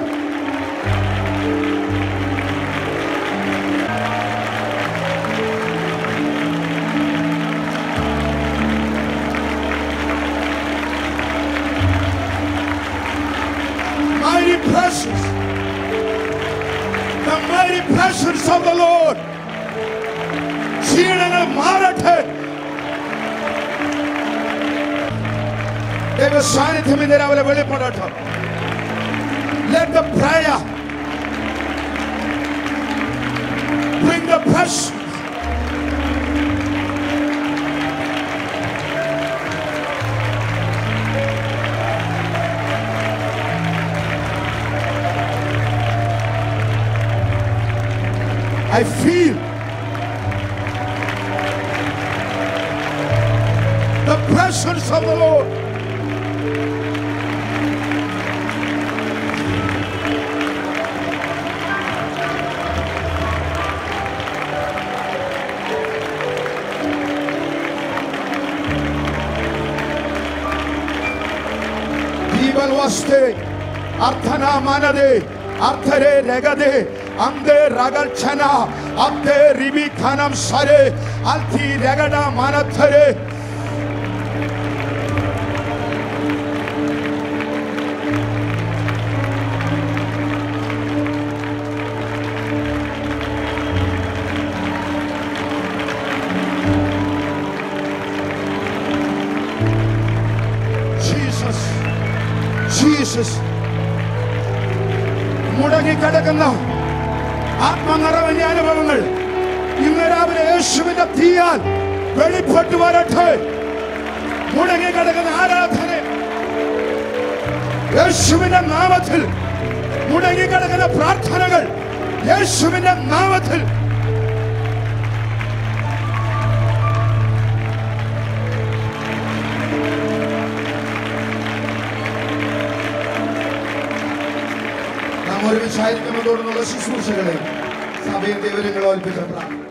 mighty presence the mighty presence of the Lord ക്ഷീണങ്ങൾ മാറട്ടെ ദൈവ സാന്നിധ്യം ഇന്ന് രാവിലെ വെളിപ്പെടട്ടെ Let the prayer bring the presence. I feel the presence of the Lord. ദീപൽവസ്തേ അർത്ഥന മനതേ അർത്ഥരേ രഗതേ അന്തേ രഗൽഛന അബ്ദേ റിബി ഖനം സരേ അൽത്തി രഗട മനഥരേ ജീസസ് ജീസസ് മുടങ്ങിക്കിടക്കുന്ന ആത്മനിറവിന്റെ അനുഭവങ്ങൾ ഇന്ന് രാവിലെ യേശുവിന്റെ തീയാൽ വെളിപ്പെട്ടു വരട്ടെ മുടങ്ങിക്കിടക്കുന്ന ആരാധന യേശുവിന്റെ നാമത്തിൽ മുടങ്ങിക്കിടക്കുന്ന പ്രാർത്ഥനകൾ യേശുവിന്റെ നാമത്തിൽ നാം ഒരുമിച്ചായിരിക്കുമ്പോൾ തുടർന്നുള്ള ശുശ്രൂഷകളെ സഭയും ദൈവങ്ങളെ ഏൽപ്പിച്ച പ്രാർത്ഥന